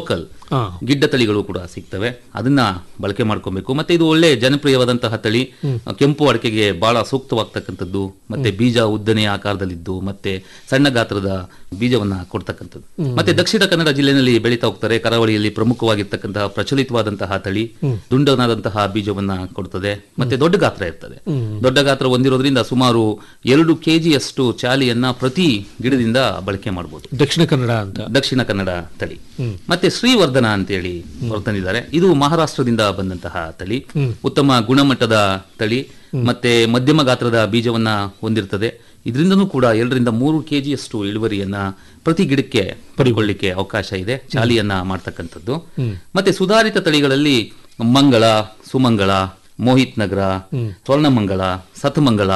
ಹಾ. ಗಿಡ್ಡ ತಳಿಗಳು ಕೂಡ ಸಿಗ್ತವೆ ಅದನ್ನ ಬಳಕೆ ಮಾಡ್ಕೊಬೇಕು ಮತ್ತೆ ಇದು ಒಳ್ಳೆ ಜನಪ್ರಿಯವಾದಂತಹ ತಳಿ ಕೆಂಪು ಅಡಕೆಗೆ ಬಹಳ ಸೂಕ್ತವಾಗ್ತಕ್ಕಂಥದ್ದು ಮತ್ತೆ ಬೀಜ ಉದ್ದನೆಯ ಆಕಾರದಲ್ಲಿದ್ದು ಮತ್ತೆ ಸಣ್ಣ ಗಾತ್ರದ ಬೀಜವನ್ನ ಕೊಡ್ತಕ್ಕಂಥದ್ದು ಮತ್ತೆ ದಕ್ಷಿಣ ಕನ್ನಡ ಜಿಲ್ಲೆಯಲ್ಲಿ ಬೆಳೀತಾ ಹೋಗ್ತಾರೆ ಕರಾವಳಿಯಲ್ಲಿ ಪ್ರಮುಖವಾಗಿರ್ತಕ್ಕಂತಹ ಪ್ರಚಲಿತವಾದಂತಹ ತಳಿ ದುಂಡನಾದಂತಹ ಬೀಜವನ್ನ ಕೊಡ್ತದೆ ಮತ್ತೆ ದೊಡ್ಡ ಗಾತ್ರ ಇರ್ತದೆ ದೊಡ್ಡ ಗಾತ್ರ ಹೊಂದಿರೋದ್ರಿಂದ ಸುಮಾರು ಎರಡು ಕೆಜಿಯಷ್ಟು ಚಾಲಿಯನ್ನ ಪ್ರತಿ ಗಿಡದಿಂದ ಬಳಕೆ ಮಾಡಬಹುದು ದಕ್ಷಿಣ ಕನ್ನಡ ಅಂತ ದಕ್ಷಿಣ ಕನ್ನಡ ತಳಿ ಮತ್ತೆ ಶ್ರೀವರ್ಧನ ಅಂತೇಳಿ ಹೊರತಂದಿದ್ದಾರೆ ಇದು ಮಹಾರಾಷ್ಟ್ರದಿಂದ ಬಂದಂತಹ ತಳಿ ಉತ್ತಮ ಗುಣಮಟ್ಟದ ತಳಿ ಮತ್ತೆ ಮಧ್ಯಮ ಗಾತ್ರದ ಬೀಜವನ್ನ ಹೊಂದಿರ್ತದೆ ಇದರಿಂದನೂ ಕೂಡ ಎರಡರಿಂದ ಮೂರು ಕೆಜಿಯಷ್ಟು ಇಳುವರಿಯನ್ನ ಪ್ರತಿ ಗಿಡಕ್ಕೆ ಪಡೆದುಕೊಳ್ಳಿಕ್ಕೆ ಅವಕಾಶ ಇದೆ ಚಾಲಿಯನ್ನ ಮಾಡ್ತಕ್ಕಂಥದ್ದು ಮತ್ತೆ ಸುಧಾರಿತ ತಳಿಗಳಲ್ಲಿ ಮಂಗಳ ಸುಮಂಗಳ ಮೋಹಿತ್ ನಗರ ಸ್ವರ್ಣಮಂಗಳ ಸತಮಂಗಳ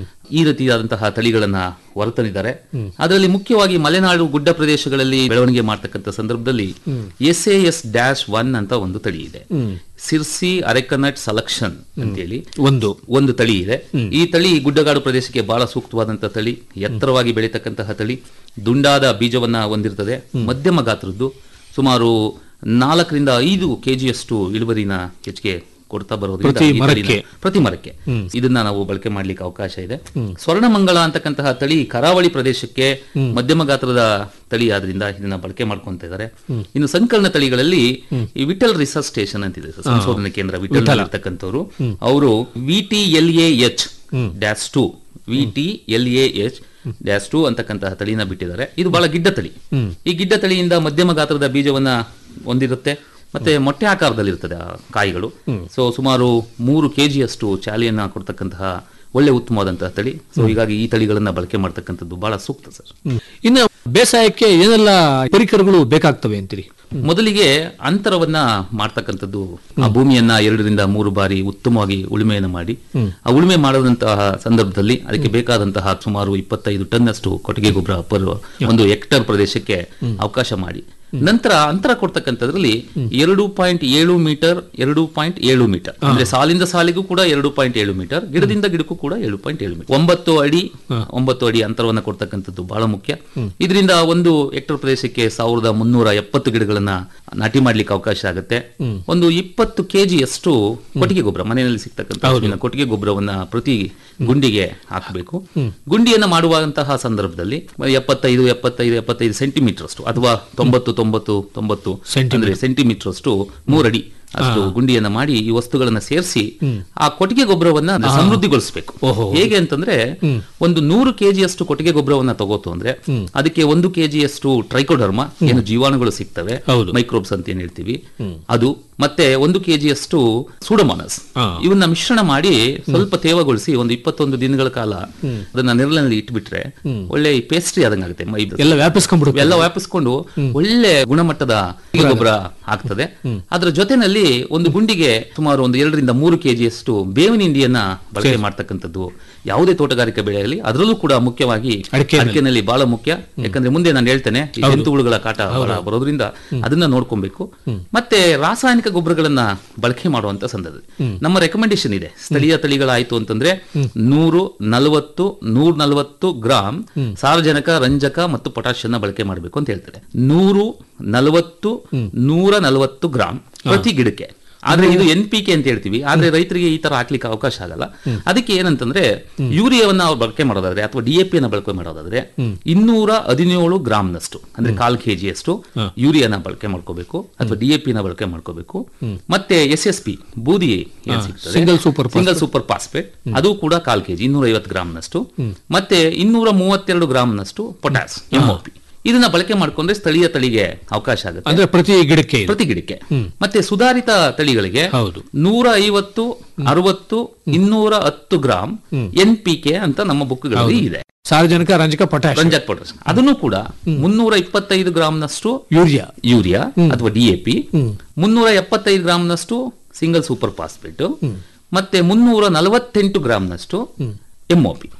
ಈ ರೀತಿಯಾದಂತಹ ತಳಿಗಳನ್ನ ಹೊರತಂದಿದ್ದಾರೆ ಅದರಲ್ಲಿ ಮುಖ್ಯವಾಗಿ ಮಲೆನಾಡು ಗುಡ್ಡ ಪ್ರದೇಶಗಳಲ್ಲಿ ಬೆಳವಣಿಗೆ ಮಾಡ್ತಕ್ಕಂಥ ಸಂದರ್ಭದಲ್ಲಿ S A S dash one ಅಂತ ಒಂದು ತಳಿ ಇದೆ ಸಿರ್ಸಿ ಅರೆಕನಟ್ ಸೆಲೆಕ್ಷನ್ ಅಂತೇಳಿ ಒಂದು ಒಂದು ತಳಿ ಇದೆ ಈ ತಳಿ ಗುಡ್ಡಗಾಡು ಪ್ರದೇಶಕ್ಕೆ ಬಹಳ ಸೂಕ್ತವಾದಂತಹ ತಳಿ ಎತ್ತರವಾಗಿ ಬೆಳೀತಕ್ಕಂತಹ ತಳಿ ದುಂಡಾದ ಬೀಜವನ್ನ ಹೊಂದಿರ್ತದೆ ಮಧ್ಯಮ ಗಾತ್ರದ್ದು ಸುಮಾರು ನಾಲ್ಕರಿಂದ ಐದು ಕೆಜಿಯಷ್ಟು ಇಳುವರಿನ ಹೆಚ್ಚಿಗೆ ಕೊಡ್ತಾ ಬರೋದ್ರಿಂದ ಪ್ರತಿ ಈ ತಳಿನ- ಮರಕ್ಕೆ. ಪ್ರತಿ ಮರಕ್ಕೆ ಇದನ್ನ ನಾವು ಬಳಕೆ ಮಾಡ್ಲಿಕ್ಕೆ ಅವಕಾಶ ಇದೆ ಸ್ವರ್ಣಮಂಗಳ ಅಂತಕ್ಕಂತಹ ತಳಿ ಕರಾವಳಿ ಪ್ರದೇಶಕ್ಕೆ ಮಧ್ಯಮ ಗಾತ್ರದ ತಳಿ ಆದ್ರಿಂದ ಇದನ್ನ ಬಳಕೆ ಮಾಡ್ಕೊಂತ ಇದ್ದಾರೆ ಇನ್ನು ಸಂಕಲನ ತಳಿಗಳಲ್ಲಿ ಈ ವಿಠಲ್ ರಿಸರ್ಚ್ ಸ್ಟೇಷನ್ ಅಂತಿದೆ ಸರ್, ಸಂಶೋಧನಾ ಕೇಂದ್ರ ವಿಠಲ್ ವಿಠಲ. ಇರ್ತಕ್ಕಂಥವ್ರು ಅವರು V T L A H dash two V T L A H dash two ಅಂತಕ್ಕಂತಹ ತಳಿನ ಬಿಟ್ಟಿದ್ದಾರೆ ಇದು ಬಹಳ ಗಿಡ್ಡ ತಳಿ ಈ ಗಿಡ್ಡ ತಳಿಯಿಂದ ಮಧ್ಯಮ ಗಾತ್ರದ ಬೀಜವನ್ನ ಹೊಂದಿರುತ್ತೆ ಮತ್ತೆ ಮೊಟ್ಟೆ ಆಕಾರದಲ್ಲಿ ಇರ್ತದೆ ಆ ಕಾಯಿಗಳು ಸೊ ಸುಮಾರು ಮೂರು ಕೆಜಿಯಷ್ಟು ಚಾಲಿಯನ್ನ ಕೊಡ್ತಕ್ಕಂತಹ ಒಳ್ಳೆ ಉತ್ತಮವಾದಂತಹ ತಳಿ ಸೊ ಹೀಗಾಗಿ ಈ ತಳಿಗಳನ್ನ ಬಳಕೆ ಮಾಡ್ತಕ್ಕಂಥದ್ದು ಬಹಳ ಸೂಕ್ತ ಸರ್ ಇನ್ನು ಬೇಸಾಯಕ್ಕೆ ಏನೆಲ್ಲ ಪರಿಕರಗಳು ಬೇಕಾಗ್ತವೆ ಅಂತೀರಿ ಮೊದಲಿಗೆ ಅಂತರವನ್ನ ಮಾಡ್ತಕ್ಕಂಥದ್ದು ಆ ಭೂಮಿಯನ್ನ ಎರಡರಿಂದ ಮೂರು ಬಾರಿ ಉತ್ತಮವಾಗಿ ಉಳುಮೆಯನ್ನು ಮಾಡಿ ಆ ಉಳುಮೆ ಮಾಡದಂತಹ ಸಂದರ್ಭದಲ್ಲಿ ಅದಕ್ಕೆ ಬೇಕಾದಂತಹ ಸುಮಾರು ಇಪ್ಪತ್ತೈದು ಟನ್ ಅಷ್ಟು ಕೊಟ್ಟಿಗೆ ಗೊಬ್ಬರ ಪರ್ ಒಂದು ಹೆಕ್ಟರ್ ಪ್ರದೇಶಕ್ಕೆ ಅವಕಾಶ ಮಾಡಿ ನಂತರ ಅಂತರ ಕೊಡ್ತಕ್ಕಂಥದ್ರಲ್ಲಿ ಎರಡು ಪಾಯಿಂಟ್ ಏಳು ಮೀಟರ್ ಎರಡು ಪಾಯಿಂಟ್ ಏಳು ಮೀಟರ್ ಅಂದ್ರೆ ಸಾಲಿಂದ ಸಾಲಿಗೂ ಕೂಡ ಎರಡು ಪಾಯಿಂಟ್ ಏಳು ಮೀಟರ್ ಗಿಡದಿಂದ ಗಿಡಕ್ಕೂ ಕೂಡ ಏಳು ಪಾಯಿಂಟ್ ಏಳು ಮೀಟರ್ ಒಂಬತ್ತು ಅಡಿ ಒಂಬತ್ತು ಅಡಿ ಅಂತರವನ್ನ ಕೊಡ್ತಕ್ಕಂಥದ್ದು ಬಹಳ ಮುಖ್ಯ ಇದರಿಂದ ಒಂದು ಹೆಕ್ಟರ್ ಪ್ರದೇಶಕ್ಕೆ ಸಾವಿರದ ಮುನ್ನೂರ ಎಪ್ಪತ್ತು ಗಿಡಗಳನ್ನ ನಾಟಿ ಮಾಡ್ಲಿಕ್ಕೆ ಅವಕಾಶ ಆಗುತ್ತೆ ಒಂದು ಇಪ್ಪತ್ತು ಕೆಜಿ ಅಷ್ಟು ಕೊಟ್ಟಿಗೆ ಗೊಬ್ಬರ ಮನೆಯಲ್ಲಿ ಸಿಗ್ತಕ್ಕಂಥ ಹಸುವಿನ ಕೊಟ್ಟಿಗೆ ಗೊಬ್ಬರವನ್ನ ಪ್ರತಿ ಗುಂಡಿಗೆ ಹಾಕಬೇಕು ಗುಂಡಿಯನ್ನ ಮಾಡುವಂತಹ ಸಂದರ್ಭದಲ್ಲಿ ಎಪ್ಪತ್ತೈದು ಎಪ್ಪತ್ತೈದು ಎಪ್ಪತ್ತೈದು ಸೆಂಟಿಮೀಟರ್ ಅಷ್ಟು ಅಥವಾ ತೊಂಬತ್ತು ತೊಂಬತ್ತು ತೊಂಬತ್ತು ಅಂದ್ರೆ ಸೆಂಟಿಮೀಟರ್ ಅಷ್ಟು ಮೂರಡಿ ಅಷ್ಟು ಗುಂಡಿಯನ್ನ ಮಾಡಿ ಈ ವಸ್ತುಗಳನ್ನ ಸೇರಿಸಿ ಆ ಕೊಟ್ಟಿಗೆ ಗೊಬ್ಬರವನ್ನ ಆ. ಸಮೃದ್ಧಿಗೊಳಿಸಬೇಕು ಓಹೋ. ಹೇಗೆ ಅಂತಂದ್ರೆ ಒಂದು ನೂರು ಕೆಜಿಯಷ್ಟು ಕೊಟ್ಟಿಗೆ ಗೊಬ್ಬರವನ್ನ ತಗೋತು ಅಂದ್ರೆ ಅದಕ್ಕೆ ಒಂದು ಕೆಜಿಯಷ್ಟು ಟ್ರೈಕೋಡರ್ಮ ಏನು ಜೀವಾಣುಗಳು ಸಿಗ್ತವೆ ಮೈಕ್ರೋಬ್ಸ್ ಅಂತ ಏನ್ ಹೇಳ್ತೀವಿ ಅದು ಮತ್ತೆ ಒಂದು ಕೆಜಿಯಷ್ಟು ಸೂಡೋಮಾನಸ್ ಇವನ್ನ ಮಿಶ್ರಣ ಮಾಡಿ ಸ್ವಲ್ಪ ತೇವಗೊಳಿಸಿ ಒಂದು ಇಪ್ಪತ್ತೊಂದು ದಿನಗಳ ಕಾಲ ಅದನ್ನ ನೆರಳಿನಲ್ಲಿ ಇಟ್ಬಿಟ್ರೆ ಒಳ್ಳೆ ಪೇಸ್ಟ್ರಿ ಆದಂಗಾಗುತ್ತೆ ಮೈ ಎಲ್ಲ ವ್ಯಾಪಿಸ್ಕೊಂಡ್ಬಿಡುತ್ತೆ. ಎಲ್ಲ ವ್ಯಾಪಿಸ್ಕೊಂಡು ಒಳ್ಳೆ ಗುಣಮಟ್ಟದ ಗೊಬ್ಬರ ಆಗ್ತದೆ ಅದರ ಜೊತೆನಲ್ಲಿ ಒಂದು ಗುಂಡಿಗೆ ಸುಮಾರು ಒಂದು ಎರಡರಿಂದ ಮೂರು ಕೆಜಿಯಷ್ಟು ಬೇವಿನ ಹಿಂಡಿಯನ್ನ ಬಳಕೆ ಮಾಡ್ತಕ್ಕಂಥದ್ದು ಯಾವುದೇ ತೋಟಗಾರಿಕೆ ಬೆಳೆಯಲ್ಲಿ ಅದರಲ್ಲೂ ಕೂಡ ಮುಖ್ಯವಾಗಿ ಅಡಿಕೆನಲ್ಲಿ ಬಹಳ ಮುಖ್ಯ ಯಾಕಂದ್ರೆ ಮುಂದೆ ನಾನು ಹೇಳ್ತೇನೆ ಈ ಹೌದು. ಜಂತುಹುಳುಗಳ ಕಾಟ ಬಹಳ ಬರೋದ್ರಿಂದ ಅದನ್ನ ನೋಡ್ಕೊಬೇಕು ಮತ್ತೆ ರಾಸಾಯನಿಕ ಗೊಬ್ಬರಗಳನ್ನ ಬಳಕೆ ಮಾಡುವಂತ ಸಂದರ್ಭದಲ್ಲಿ ನಮ್ಮ ರೆಕಮೆಂಡೇಶನ್ ಇದೆ ಸ್ಥಳೀಯ ತಳಿಗಳಾಯ್ತು ಅಂತಂದ್ರೆ ನೂರು ನಲವತ್ತು ನೂರ ನಲವತ್ತು ಗ್ರಾಂ ಸಾರಜನಕ ರಂಜಕ ಮತ್ತು ಪೊಟ್ಯಾಷಿಯನ್ನ ಬಳಕೆ ಮಾಡಬೇಕು ಅಂತ ಹೇಳ್ತಾರೆ ನೂರು ನಲವತ್ತು ನೂರ ನಲವತ್ತು ಗ್ರಾಂ ಪ್ರತಿ ಗಿಡಕ್ಕೆ ಆದ್ರೆ ಇದು ಎನ್ ಪಿ ಕೆ ಅಂತ ಹೇಳ್ತೀವಿ ಆದ್ರೆ ರೈತರಿಗೆ ಈ ತರ ಹಾಕ್ಲಿಕ್ಕೆ ಅವಕಾಶ ಆಗಲ್ಲ ಅದಕ್ಕೆ ಏನಂತಂದ್ರೆ ಯೂರಿಯಾವನ್ನ ಅವ್ರು ಬಳಕೆ ಮಾಡೋದಾದ್ರೆ ಅಥವಾ ಡಿ ಎ ಪಿ ಅನ್ನ ಬಳಕೆ ಮಾಡೋದಾದ್ರೆ ಇನ್ನೂರ ಹದಿನೇಳು ಗ್ರಾಮ್ನಷ್ಟು ಅಂದ್ರೆ ಕಾಲ್ ಕೆಜಿ ಅಷ್ಟು ಯೂರಿಯಾನ ಬಳಕೆ ಮಾಡ್ಕೋಬೇಕು ಅಥವಾ ಡಿ ಎ ಪಿ ನ ಬಳಕೆ ಮಾಡ್ಕೋಬೇಕು ಮತ್ತೆ ಎಸ್ ಎಸ್ ಪಿ ಬೂದಿ ಏನ್ ಸಿಗ್ತದೆ Single super single super phosphate ಅದು ಕೂಡ ಕಾಲ್ ಕೆಜಿ ಇನ್ನೂರ ಐವತ್ತು ಗ್ರಾಮ್ನಷ್ಟು ಮತ್ತೆ ಇನ್ನೂರ ಮೂವತ್ತೆರಡು ಗ್ರಾಮ್ನಷ್ಟು ಪೊಟ್ಯಾಸ್ ಎಂಒಪಿ ಇದನ್ನ ಬಳಕೆ ಮಾಡ್ಕೊಂಡ್ರೆ ಸ್ಥಳೀಯ ತಳಿಗೆ ಅವಕಾಶ ಆಗುತ್ತೆ ಅಂದ್ರೆ ಪ್ರತಿ ಗಿಡಕ್ಕೆ ಇದು. ಪ್ರತಿ ಗಿಡಕ್ಕೆ ಮತ್ತೆ ಸುಧಾರಿತ ತಳಿಗಳಿಗೆ ನೂರ ಐವತ್ತು ಅರವತ್ತು ಇನ್ನೂರ ಹತ್ತು ಗ್ರಾಂ ಎನ್ ಪಿ ಕೆ ಅಂತ ನಮ್ಮ ಬುಕ್ಗಳಲ್ಲಿ ಹೌದು. ಇದೆ ಸಾರಜನಕ ರಂಜಕ ಪೊಟ್ಯಾಶ್ ರಂಜಕ್ ಪೊಟ್ಯಾಸ್ ಅದನ್ನು ಕೂಡ ಮುನ್ನೂರ ಇಪ್ಪತ್ತೈದು ಗ್ರಾಂನಷ್ಟು ಯೂರಿಯಾ ಯೂರಿಯಾ ಅಥವಾ ಡಿಎಪಿ ಮುನ್ನೂರ ಎಪ್ಪತ್ತೈದು ಗ್ರಾಂನಷ್ಟು ಸಿಂಗಲ್ ಸೂಪರ್ ಫಾಸ್ಫೇಟ್ ಮತ್ತೆ ಮುನ್ನೂರ ನಲವತ್ತೆಂಟು ಗ್ರಾಂನಷ್ಟು MOP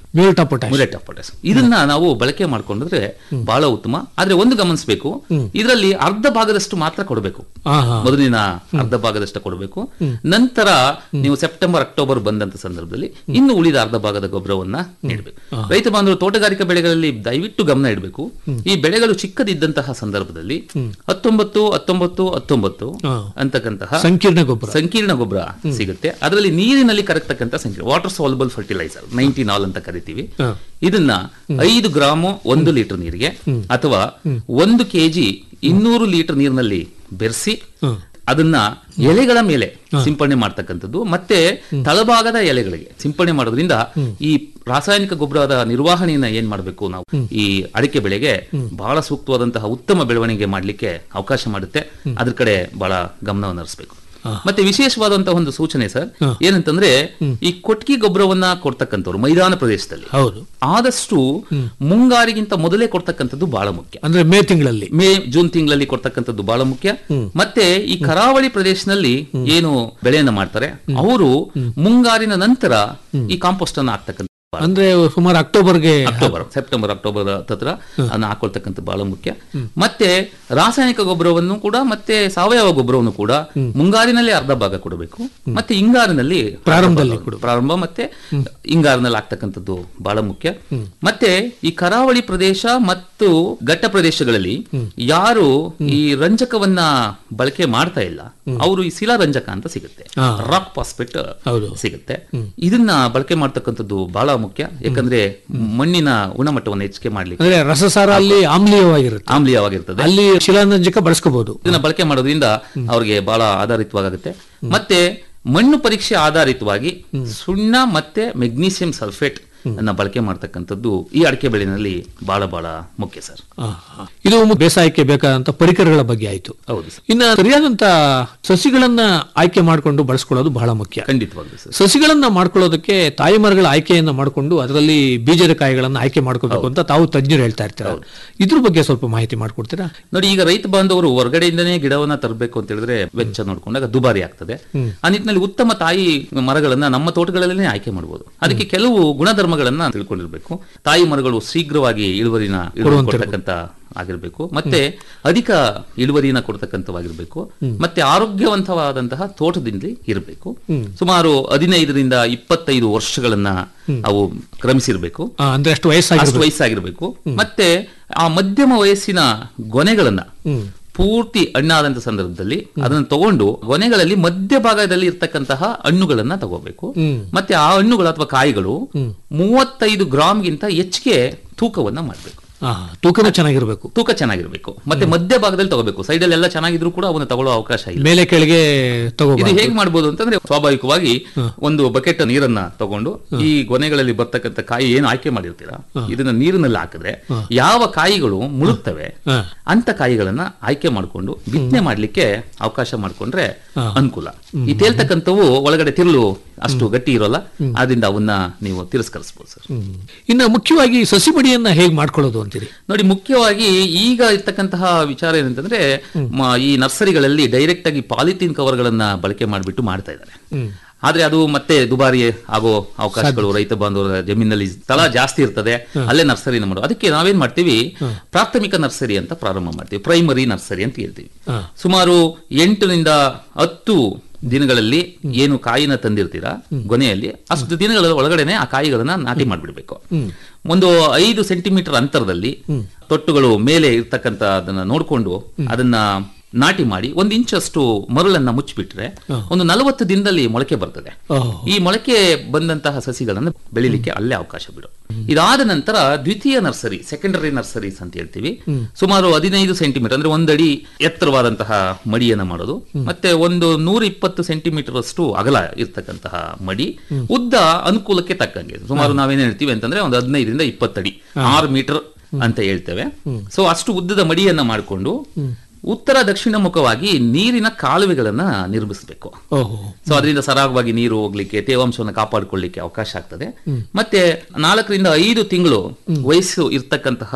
muriate of potash muriate of potash ಇದನ್ನ ನಾವು ಬಳಕೆ ಮಾಡ್ಕೊಂಡ್ರೆ ಬಹಳ ಉತ್ತಮ ಆದ್ರೆ ಒಂದು ಗಮನಿಸಬೇಕು ಇದರಲ್ಲಿ ಅರ್ಧ ಭಾಗದಷ್ಟು ಮಾತ್ರ ಕೊಡಬೇಕು ಆಹಾ. ಮೊದಲಿನ ಅರ್ಧ ಭಾಗದಷ್ಟು ಕೊಡಬೇಕು ನಂತರ ನೀವು ಸೆಪ್ಟೆಂಬರ್ ಅಕ್ಟೋಬರ್ ಬಂದಂತ ಸಂದರ್ಭದಲ್ಲಿ ಇನ್ನು ಉಳಿದ ಅರ್ಧ ಭಾಗದ ಗೊಬ್ಬರವನ್ನ ನೀಡಬೇಕು ರೈತ ಬಾಂಧವರು ತೋಟಗಾರಿಕಾ ಬೆಳೆಗಳಲ್ಲಿ ದಯವಿಟ್ಟು ಗಮನ ಇಡಬೇಕು ಈ ಬೆಳೆಗಳು ಚಿಕ್ಕದಿದ್ದಂತಹ ಸಂದರ್ಭದಲ್ಲಿ ಹತ್ತೊಂಬತ್ತು ಹತ್ತೊಂಬತ್ತು ಹತ್ತೊಂಬತ್ತು ಅಂತಕ್ಕಂತಹ ಸಂಕೀರ್ಣ ಗೊಬ್ಬರ ಸಂಕೀರ್ಣ ಗೊಬ್ಬರ ಸಿಗುತ್ತೆ ಅದರಲ್ಲಿ ನೀರಿನಲ್ಲಿ ಕರಗ್ತಕ್ಕಂಥ ಸಂಕೀರ್ಣ water soluble fertiliser nineteen all ಅಂತ ಕರಿತೀವಿ ಹಾ. ಇದನ್ನ ಐದು ಗ್ರಾಮು ಒಂದು ಲೀಟರ್ ನೀರಿಗೆ ಅಥವಾ ಒಂದು ಕೆಜಿ ಇನ್ನೂರು ಲೀಟರ್ ನೀರಿನಲ್ಲಿ ಬೆರೆಸಿ ಅದನ್ನ ಎಲೆಗಳ ಮೇಲೆ ಸಿಂಪಡಣೆ ಮಾಡ್ತಕ್ಕಂಥದ್ದು ಮತ್ತೆ ತಳಭಾಗದ ಎಲೆಗಳಿಗೆ ಸಿಂಪಡಣೆ ಮಾಡೋದ್ರಿಂದ ಈ ರಾಸಾಯನಿಕ ಗೊಬ್ಬರದ ನಿರ್ವಹಣೆಯನ್ನ ಏನ್ ಮಾಡಬೇಕು ನಾವು ಈ ಅಡಿಕೆ ಬೆಳೆಗೆ ಬಹಳ ಸೂಕ್ತವಾದಂತಹ ಉತ್ತಮ ಬೆಳವಣಿಗೆ ಮಾಡ್ಲಿಕ್ಕೆ ಅವಕಾಶ ಮಾಡುತ್ತೆ ಅದ್ರ ಕಡೆ ಬಹಳ ಗಮನವನ್ನು ಹರಿಸಬೇಕು ಮತ್ತೆ ವಿಶೇಷವಾದಂತಹ ಒಂದು ಸೂಚನೆ ಸರ್ ಏನಂತಂದ್ರೆ ಈ ಕೊಟ್ಟಿಗೆ ಗೊಬ್ಬರವನ್ನ ಕೊಡ್ತಕ್ಕಂಥವ್ರು ಮೈದಾನ ಪ್ರದೇಶದಲ್ಲಿ ಹೌದು ಆದಷ್ಟು ಮುಂಗಾರಿಗಿಂತ ಮೊದಲೇ ಕೊಡ್ತಕ್ಕಂಥದ್ದು ಬಹಳ ಮುಖ್ಯ ಅಂದ್ರೆ ಮೇ ತಿಂಗಳಲ್ಲಿ ಮೇ ಜೂನ್ ತಿಂಗಳಲ್ಲಿ ಕೊಡ್ತಕ್ಕಂಥದ್ದು ಬಹಳ ಮುಖ್ಯ ಮತ್ತೆ ಈ ಕರಾವಳಿ ಪ್ರದೇಶದಲ್ಲಿ ಏನು ಬೆಳೆಯನ್ನ ಮಾಡ್ತಾರೆ ಅವರು ಮುಂಗಾರಿನ ನಂತರ ಈ ಕಾಂಪೋಸ್ಟ್ ಅನ್ನ ಹಾಕ್ತಕ್ಕಂಥ ಅಂದ್ರೆ ಸುಮಾರು ಅಕ್ಟೋಬರ್ಗೆ ಅಕ್ಟೋಬರ್ ಸೆಪ್ಟೆಂಬರ್ ಅಕ್ಟೋಬರ್ ಹತ್ರ ಅದನ್ನ ಹಾಕೊಳ್ತಕ್ಕಂಥ ಬಹಳ ಮುಖ್ಯ ಮತ್ತೆ ರಾಸಾಯನಿಕ ಗೊಬ್ಬರವನ್ನು ಕೂಡ ಮತ್ತೆ ಸಾವಯವ ಗೊಬ್ಬರವನ್ನು ಕೂಡ ಮುಂಗಾರಿನಲ್ಲಿ ಅರ್ಧ ಭಾಗ ಕೊಡಬೇಕು ಮತ್ತೆ ಹಿಂಗಾರಿನಲ್ಲಿ ಅರ್ಧ ಪ್ರಾರಂಭದಲ್ಲಿ ಭಾಗ ಪ್ರಾರಂಭ ಮತ್ತೆ ಹಿಂಗಾರಿನಲ್ಲಿ ಆಗ್ತಕ್ಕಂಥದ್ದು ಬಹಳ ಮುಖ್ಯ ಮತ್ತೆ ಈ ಕರಾವಳಿ ಪ್ರದೇಶ ಮತ್ತು ಘಟ್ಟ ಪ್ರದೇಶಗಳಲ್ಲಿ ಯಾರು ಈ ರಂಜಕವನ್ನ ಬಳಕೆ ಮಾಡ್ತಾ ಇಲ್ಲ ಅವರು ಈ ಶಿಲಾ ರಂಜಕ ಅಂತ ಸಿಗುತ್ತೆ ಹಾ. ರಾಕ್ ಪಾಸ್ಪೆಟ್ ಹೌದು. ಸಿಗುತ್ತೆ ಇದನ್ನ ಬಳಕೆ ಮಾಡ್ತಕ್ಕಂಥದ್ದು ಬಹಳ ಮುಖ್ಯ ಯಾಕಂದ್ರೆ ಮಣ್ಣಿನ ಗುಣಮಟ್ಟವನ್ನು ಹೆಚ್ಚಿಗೆ ಮಾಡ್ಲಿಕ್ಕೆ ಅಂದ್ರೆ ರಸಸಾರ ಅಲ್ಲಿ ಆಮ್ಲೀಯವಾಗಿರುತ್ತೆ ಆಮ್ಲೀಯವಾಗಿರ್ತದೆ ಅಲ್ಲಿ ಶಿಲಾರಂಜಕ ಬಳಸ್ಕೋಬಹುದು ಇದನ್ನ ಬಳಕೆ ಮಾಡೋದ್ರಿಂದ ಅವ್ರಿಗೆ ಬಹಳ ಆಧಾರಿತವಾಗುತ್ತೆ ಮತ್ತೆ ಮಣ್ಣು ಪರೀಕ್ಷೆ ಆಧಾರಿತವಾಗಿ ಸುಣ್ಣ ಮತ್ತೆ ಮೆಗ್ನೀಸಿಯಂ ಸಲ್ಫೇಟ್ ಅನ್ನ ಬಳಕೆ ಮಾಡ್ತಕ್ಕಂಥದ್ದು ಈ ಅಡಿಕೆ ಬೆಳೆನಲ್ಲಿ ಬಹಳ ಬಹಳ ಮುಖ್ಯ ಸರ್ ಇದು ಬೇಸಾಯಕ್ಕೆ ಬೇಕಾದಂತ ಪರಿಕರಗಳ ಬಗ್ಗೆ ಆಯ್ತು ಹೌದು ಸರ್ ಇನ್ನ ಸರಿಯಾದಂತ ಸಸಿಗಳನ್ನ ಆಯ್ಕೆ ಮಾಡಿಕೊಂಡು ಬಳಸ್ಕೊಳ್ಳೋದು ಬಹಳ ಮುಖ್ಯ ಖಂಡಿತವಾಗ್ಲೂ ಸರ್ ಸಸಿಗಳನ್ನ ಮಾಡ್ಕೊಳ್ಳೋದಕ್ಕೆ ತಾಯಿ ಮರಗಳ ಆಯ್ಕೆಯನ್ನ ಮಾಡಿಕೊಂಡು ಅದರಲ್ಲಿ ಬೀಜದ ಕಾಯಿಗಳನ್ನ ಆಯ್ಕೆ ಮಾಡ್ಕೋಬೇಕು ಅಂತ ತಾವು ತಜ್ಞರು ಹೇಳ್ತಾ ಇರ್ತಾರೆ ಇದ್ರ ಬಗ್ಗೆ ಸ್ವಲ್ಪ ಮಾಹಿತಿ ಮಾಡ್ಕೊಡ್ತೀರಾ ನೋಡಿ ಈಗ ರೈತ ಬಾಂಧವರು ಹೊರಗಡೆಯಿಂದನೇ ಗಿಡವನ್ನ ತರಬೇಕು ಅಂತ ಹೇಳಿದ್ರೆ ವೆಚ್ಚ ನೋಡ್ಕೊಂಡಾಗ ದುಬಾರಿ ಆಗ್ತದೆ ಆ ನಿಟ್ಟಿನಲ್ಲಿ ಉತ್ತಮ ತಾಯಿ ಮರಗಳನ್ನ ನಮ್ಮ ತೋಟಗಳಲ್ಲೇ ಆಯ್ಕೆ ಮಾಡಬಹುದು ಅದಕ್ಕೆ ಕೆಲವು ಗುಣಧರ್ಮಗಳನ್ನ ತಿಳ್ಕೊಂಡಿರ್ಬೇಕು ತಾಯಿ ಮರಗಳು ಶೀಘ್ರವಾಗಿ ಇಳುವರಿನ ಇಳುವರಿ ಕೊಡ್ತಕ್ಕಂತ ಆಗಿರ್ಬೇಕು ಮತ್ತೆ ಅಧಿಕ ಇಳುವರಿನ ಕೊಡ್ತಕ್ಕಂಥವಾಗಿರ್ಬೇಕು ಮತ್ತೆ ಆರೋಗ್ಯವಂತವಾದಂತಹ ತೋಟದಿಂದ ಇರಬೇಕು ಸುಮಾರು ಹದಿನೈದರಿಂದ ಇಪ್ಪತ್ತೈದು ವರ್ಷಗಳನ್ನ ಅವು ಕ್ರಮಿಸಿರ್ಬೇಕು ಆ, ಅಂದ್ರೆ ಅಷ್ಟು ಅಷ್ಟು ವಯಸ್ಸಾಗಿರ್ಬೇಕು ವಯಸ್ಸಾಗಿರ್ಬೇಕು ಮತ್ತೆ ಆ ಮಧ್ಯಮ ವಯಸ್ಸಿನ ಗೊನೆಗಳನ್ನ ಪೂರ್ತಿ ಹಣ್ಣಾದಂತ ಸಂದರ್ಭದಲ್ಲಿ ಅದನ್ನ ತಗೊಂಡು ಗೊನೆಗಳಲ್ಲಿ ಮಧ್ಯ ಭಾಗದಲ್ಲಿ ಇರ್ತಕ್ಕಂತಹ ಹಣ್ಣುಗಳನ್ನ ತಗೋಬೇಕು ಹ್ಮ್. ಮತ್ತೆ ಆ ಹಣ್ಣುಗಳು ಅಥವಾ ಕಾಯಿಗಳು ಮೂವತ್ತೈದು ಗ್ರಾಮ್ಗಿಂತ ಹೆಚ್ಚಿಗೆ ತೂಕವನ್ನ ಮಾಡಬೇಕು ಆ, ತೂಕನೂ ಚೆನ್ನಾಗಿರ್ಬೇಕು ತೂಕ ಚೆನ್ನಾಗಿರ್ಬೇಕು ಮತ್ತೆ ಮಧ್ಯ ಭಾಗದಲ್ಲಿ ತಗೋಬೇಕು ಸೈಡಲ್ಲಿ ಎಲ್ಲ ಚೆನ್ನಾಗಿದ್ರು ಕೂಡ ಅವನ್ನ ತಗೊಳ್ಳೋ ಅವಕಾಶ ಇಲ್ಲ ಮೇಲೆ ಕೆಳಗೆ ಇದು ತಗೋಬಹುದು ಹೇಗ್ ಮಾಡ್ಬೋದು ಅಂತಂದ್ರೆ ಸ್ವಾಭಾವಿಕವಾಗಿ ಒಂದು ಬಕೆಟ್ ನೀರನ್ನ ತಗೊಂಡು ಈ ಗೊನೆಗಳಲ್ಲಿ ಬರ್ತಕ್ಕಂಥ ಕಾಯಿ ಏನು ಆಯ್ಕೆ ಮಾಡಿರ್ತೀರಾ ಇದನ್ನ ನೀರಿನಲ್ಲಿ ಹಾಕಿದ್ರೆ ಯಾವ ಕಾಯಿಗಳು ಮುಳುಗ್ತವೆ ಅಂತ ಕಾಯಿಗಳನ್ನ ಆಯ್ಕೆ ಮಾಡ್ಕೊಂಡು ಬಿತ್ತನೆ ಮಾಡ್ಲಿಕ್ಕೆ ಅವಕಾಶ ಮಾಡ್ಕೊಂಡ್ರೆ ಅನುಕೂಲ ಈ ತೇಲ್ತಕ್ಕಂಥವು ಒಳಗಡೆ ತಿರುಳು ಅಷ್ಟು ಗಟ್ಟಿ ಇರೋಲ್ಲ ಆದ್ರಿಂದ ಅವನ್ನ ನೀವು ತಿರಸ್ಕರಿಸಬಹುದು ಸರ್ ಇನ್ನು ಮುಖ್ಯವಾಗಿ ಸಸಿ ಮಡಿಯನ್ನ ಹೇಗ್ ಮಾಡ್ಕೊಳ್ಳೋದು ಅಂತೀರಿ ನೋಡಿ ಮುಖ್ಯವಾಗಿ ಈಗ ಇರ್ತಕ್ಕಂತಹ ವಿಚಾರ ಏನಂತಂದ್ರೆ ಮ- ಈ ನರ್ಸರಿಗಳಲ್ಲಿ ಡೈರೆಕ್ಟ್ ಆಗಿ ಪಾಲಿಥೀನ್ ಕವರ್ಗಳನ್ನ ಬಳಕೆ ಮಾಡಿಬಿಟ್ಟು ಮಾಡ್ತಾ ಇದ್ದಾರೆ ಆದ್ರೆ ಅದು ಮತ್ತೆ ದುಬಾರಿ ಆಗೋ ಅವಕಾಶಗಳು ರೈತ ಬಾಂಧವರ ಜಮೀನಲ್ಲಿ ಸ್ಥಳ ಜಾಸ್ತಿ ಇರ್ತದೆ ಅಲ್ಲೇ ನರ್ಸರಿನ ಮಾಡೋದು ಅದಕ್ಕೆ ನಾವೇನ್ ಮಾಡ್ತೀವಿ ಪ್ರಾಥಮಿಕ ನರ್ಸರಿ ಅಂತ ಪ್ರಾರಂಭ ಮಾಡ್ತೀವಿ ಪ್ರೈಮರಿ ನರ್ಸರಿ ಅಂತ ಹೇಳ್ತೀವಿ ಸುಮಾರು ಎಂಟರಿಂದ ಹತ್ತು ದಿನಗಳಲ್ಲಿ ಏನು ಕಾಯಿನ ತಂದಿರ್ತೀರಾ ಗೊನೆಯಲ್ಲಿ ಅಷ್ಟು ದಿನಗಳ ಒಳಗಡೆನೆ ಆ ಕಾಯಿಗಳನ್ನ ನಾಟಿ ಮಾಡ್ಬಿಡ್ಬೇಕು ಒಂದು ಐದು ಸೆಂಟಿಮೀಟರ್ ಅಂತರದಲ್ಲಿ ತೊಟ್ಟುಗಳು ಮೇಲೆ ಇರ್ತಕ್ಕಂತ ಅದನ್ನ ನೋಡ್ಕೊಂಡು ಅದನ್ನ ನಾಟಿ ಮಾಡಿ ಒಂದು ಇಂಚಷ್ಟು ಮರಳನ್ನ ಮುಚ್ಚಿಬಿಟ್ರೆ ಒಂದು ನಲವತ್ತು ದಿನದಲ್ಲಿ ಮೊಳಕೆ ಬರ್ತದೆ ಓಹೋ. ಈ ಮೊಳಕೆ ಬಂದಂತಹ ಸಸಿಗಳನ್ನು ಬೆಳಿಲಿಕ್ಕೆ ಅಲ್ಲೇ ಅವಕಾಶ ಬಿಡು ಇದಾದ ನಂತರ ದ್ವಿತೀಯ ನರ್ಸರಿ ಸೆಕೆಂಡರಿ ನರ್ಸರೀಸ್ ಅಂತ ಹೇಳ್ತೀವಿ ಸುಮಾರು ಹದಿನೈದು ಸೆಂಟಿಮೀಟರ್ ಅಂದ್ರೆ ಒಂದಡಿ ಎತ್ತರವಾದಂತಹ ಮಡಿಯನ್ನ ಮಾಡೋದು ಮತ್ತೆ ಒಂದು ನೂರ ಇಪ್ಪತ್ತು ಸೆಂಟಿಮೀಟರ್ ಅಷ್ಟು ಅಗಲ ಇರ್ತಕ್ಕಂತಹ ಮಡಿ ಉದ್ದ ಅನುಕೂಲಕ್ಕೆ ತಕ್ಕಂಗೆ ಸುಮಾರು ನಾವೇನ್ ಹೇಳ್ತೀವಿ ಅಂತಂದ್ರೆ ಒಂದು ಹದಿನೈದರಿಂದ ಇಪ್ಪತ್ತಡಿ ಆರು ಮೀಟರ್ ಅಂತ ಹೇಳ್ತೇವೆ ಸೊ ಅಷ್ಟು ಉದ್ದದ ಮಡಿಯನ್ನ ಮಾಡಿಕೊಂಡು ಉತ್ತರ ದಕ್ಷಿಣ ಮುಖವಾಗಿ ನೀರಿನ ಕಾಲುವೆಗಳನ್ನ ನಿರ್ಮಿಸಬೇಕು ಓಹೋ ಸೊ ಅದರಿಂದ ಸರಾಗವಾಗಿ ನೀರು ಹೋಗ್ಲಿಕ್ಕೆ ತೇವಾಂಶವನ್ನು ಕಾಪಾಡಿಕೊಳ್ಳಿಕ್ಕೆ ಅವಕಾಶ ಆಗ್ತದೆ ಮತ್ತೆ ನಾಲ್ಕರಿಂದ ಐದು ತಿಂಗಳು ವಯಸ್ಸು ಇರ್ತಕ್ಕಂತಹ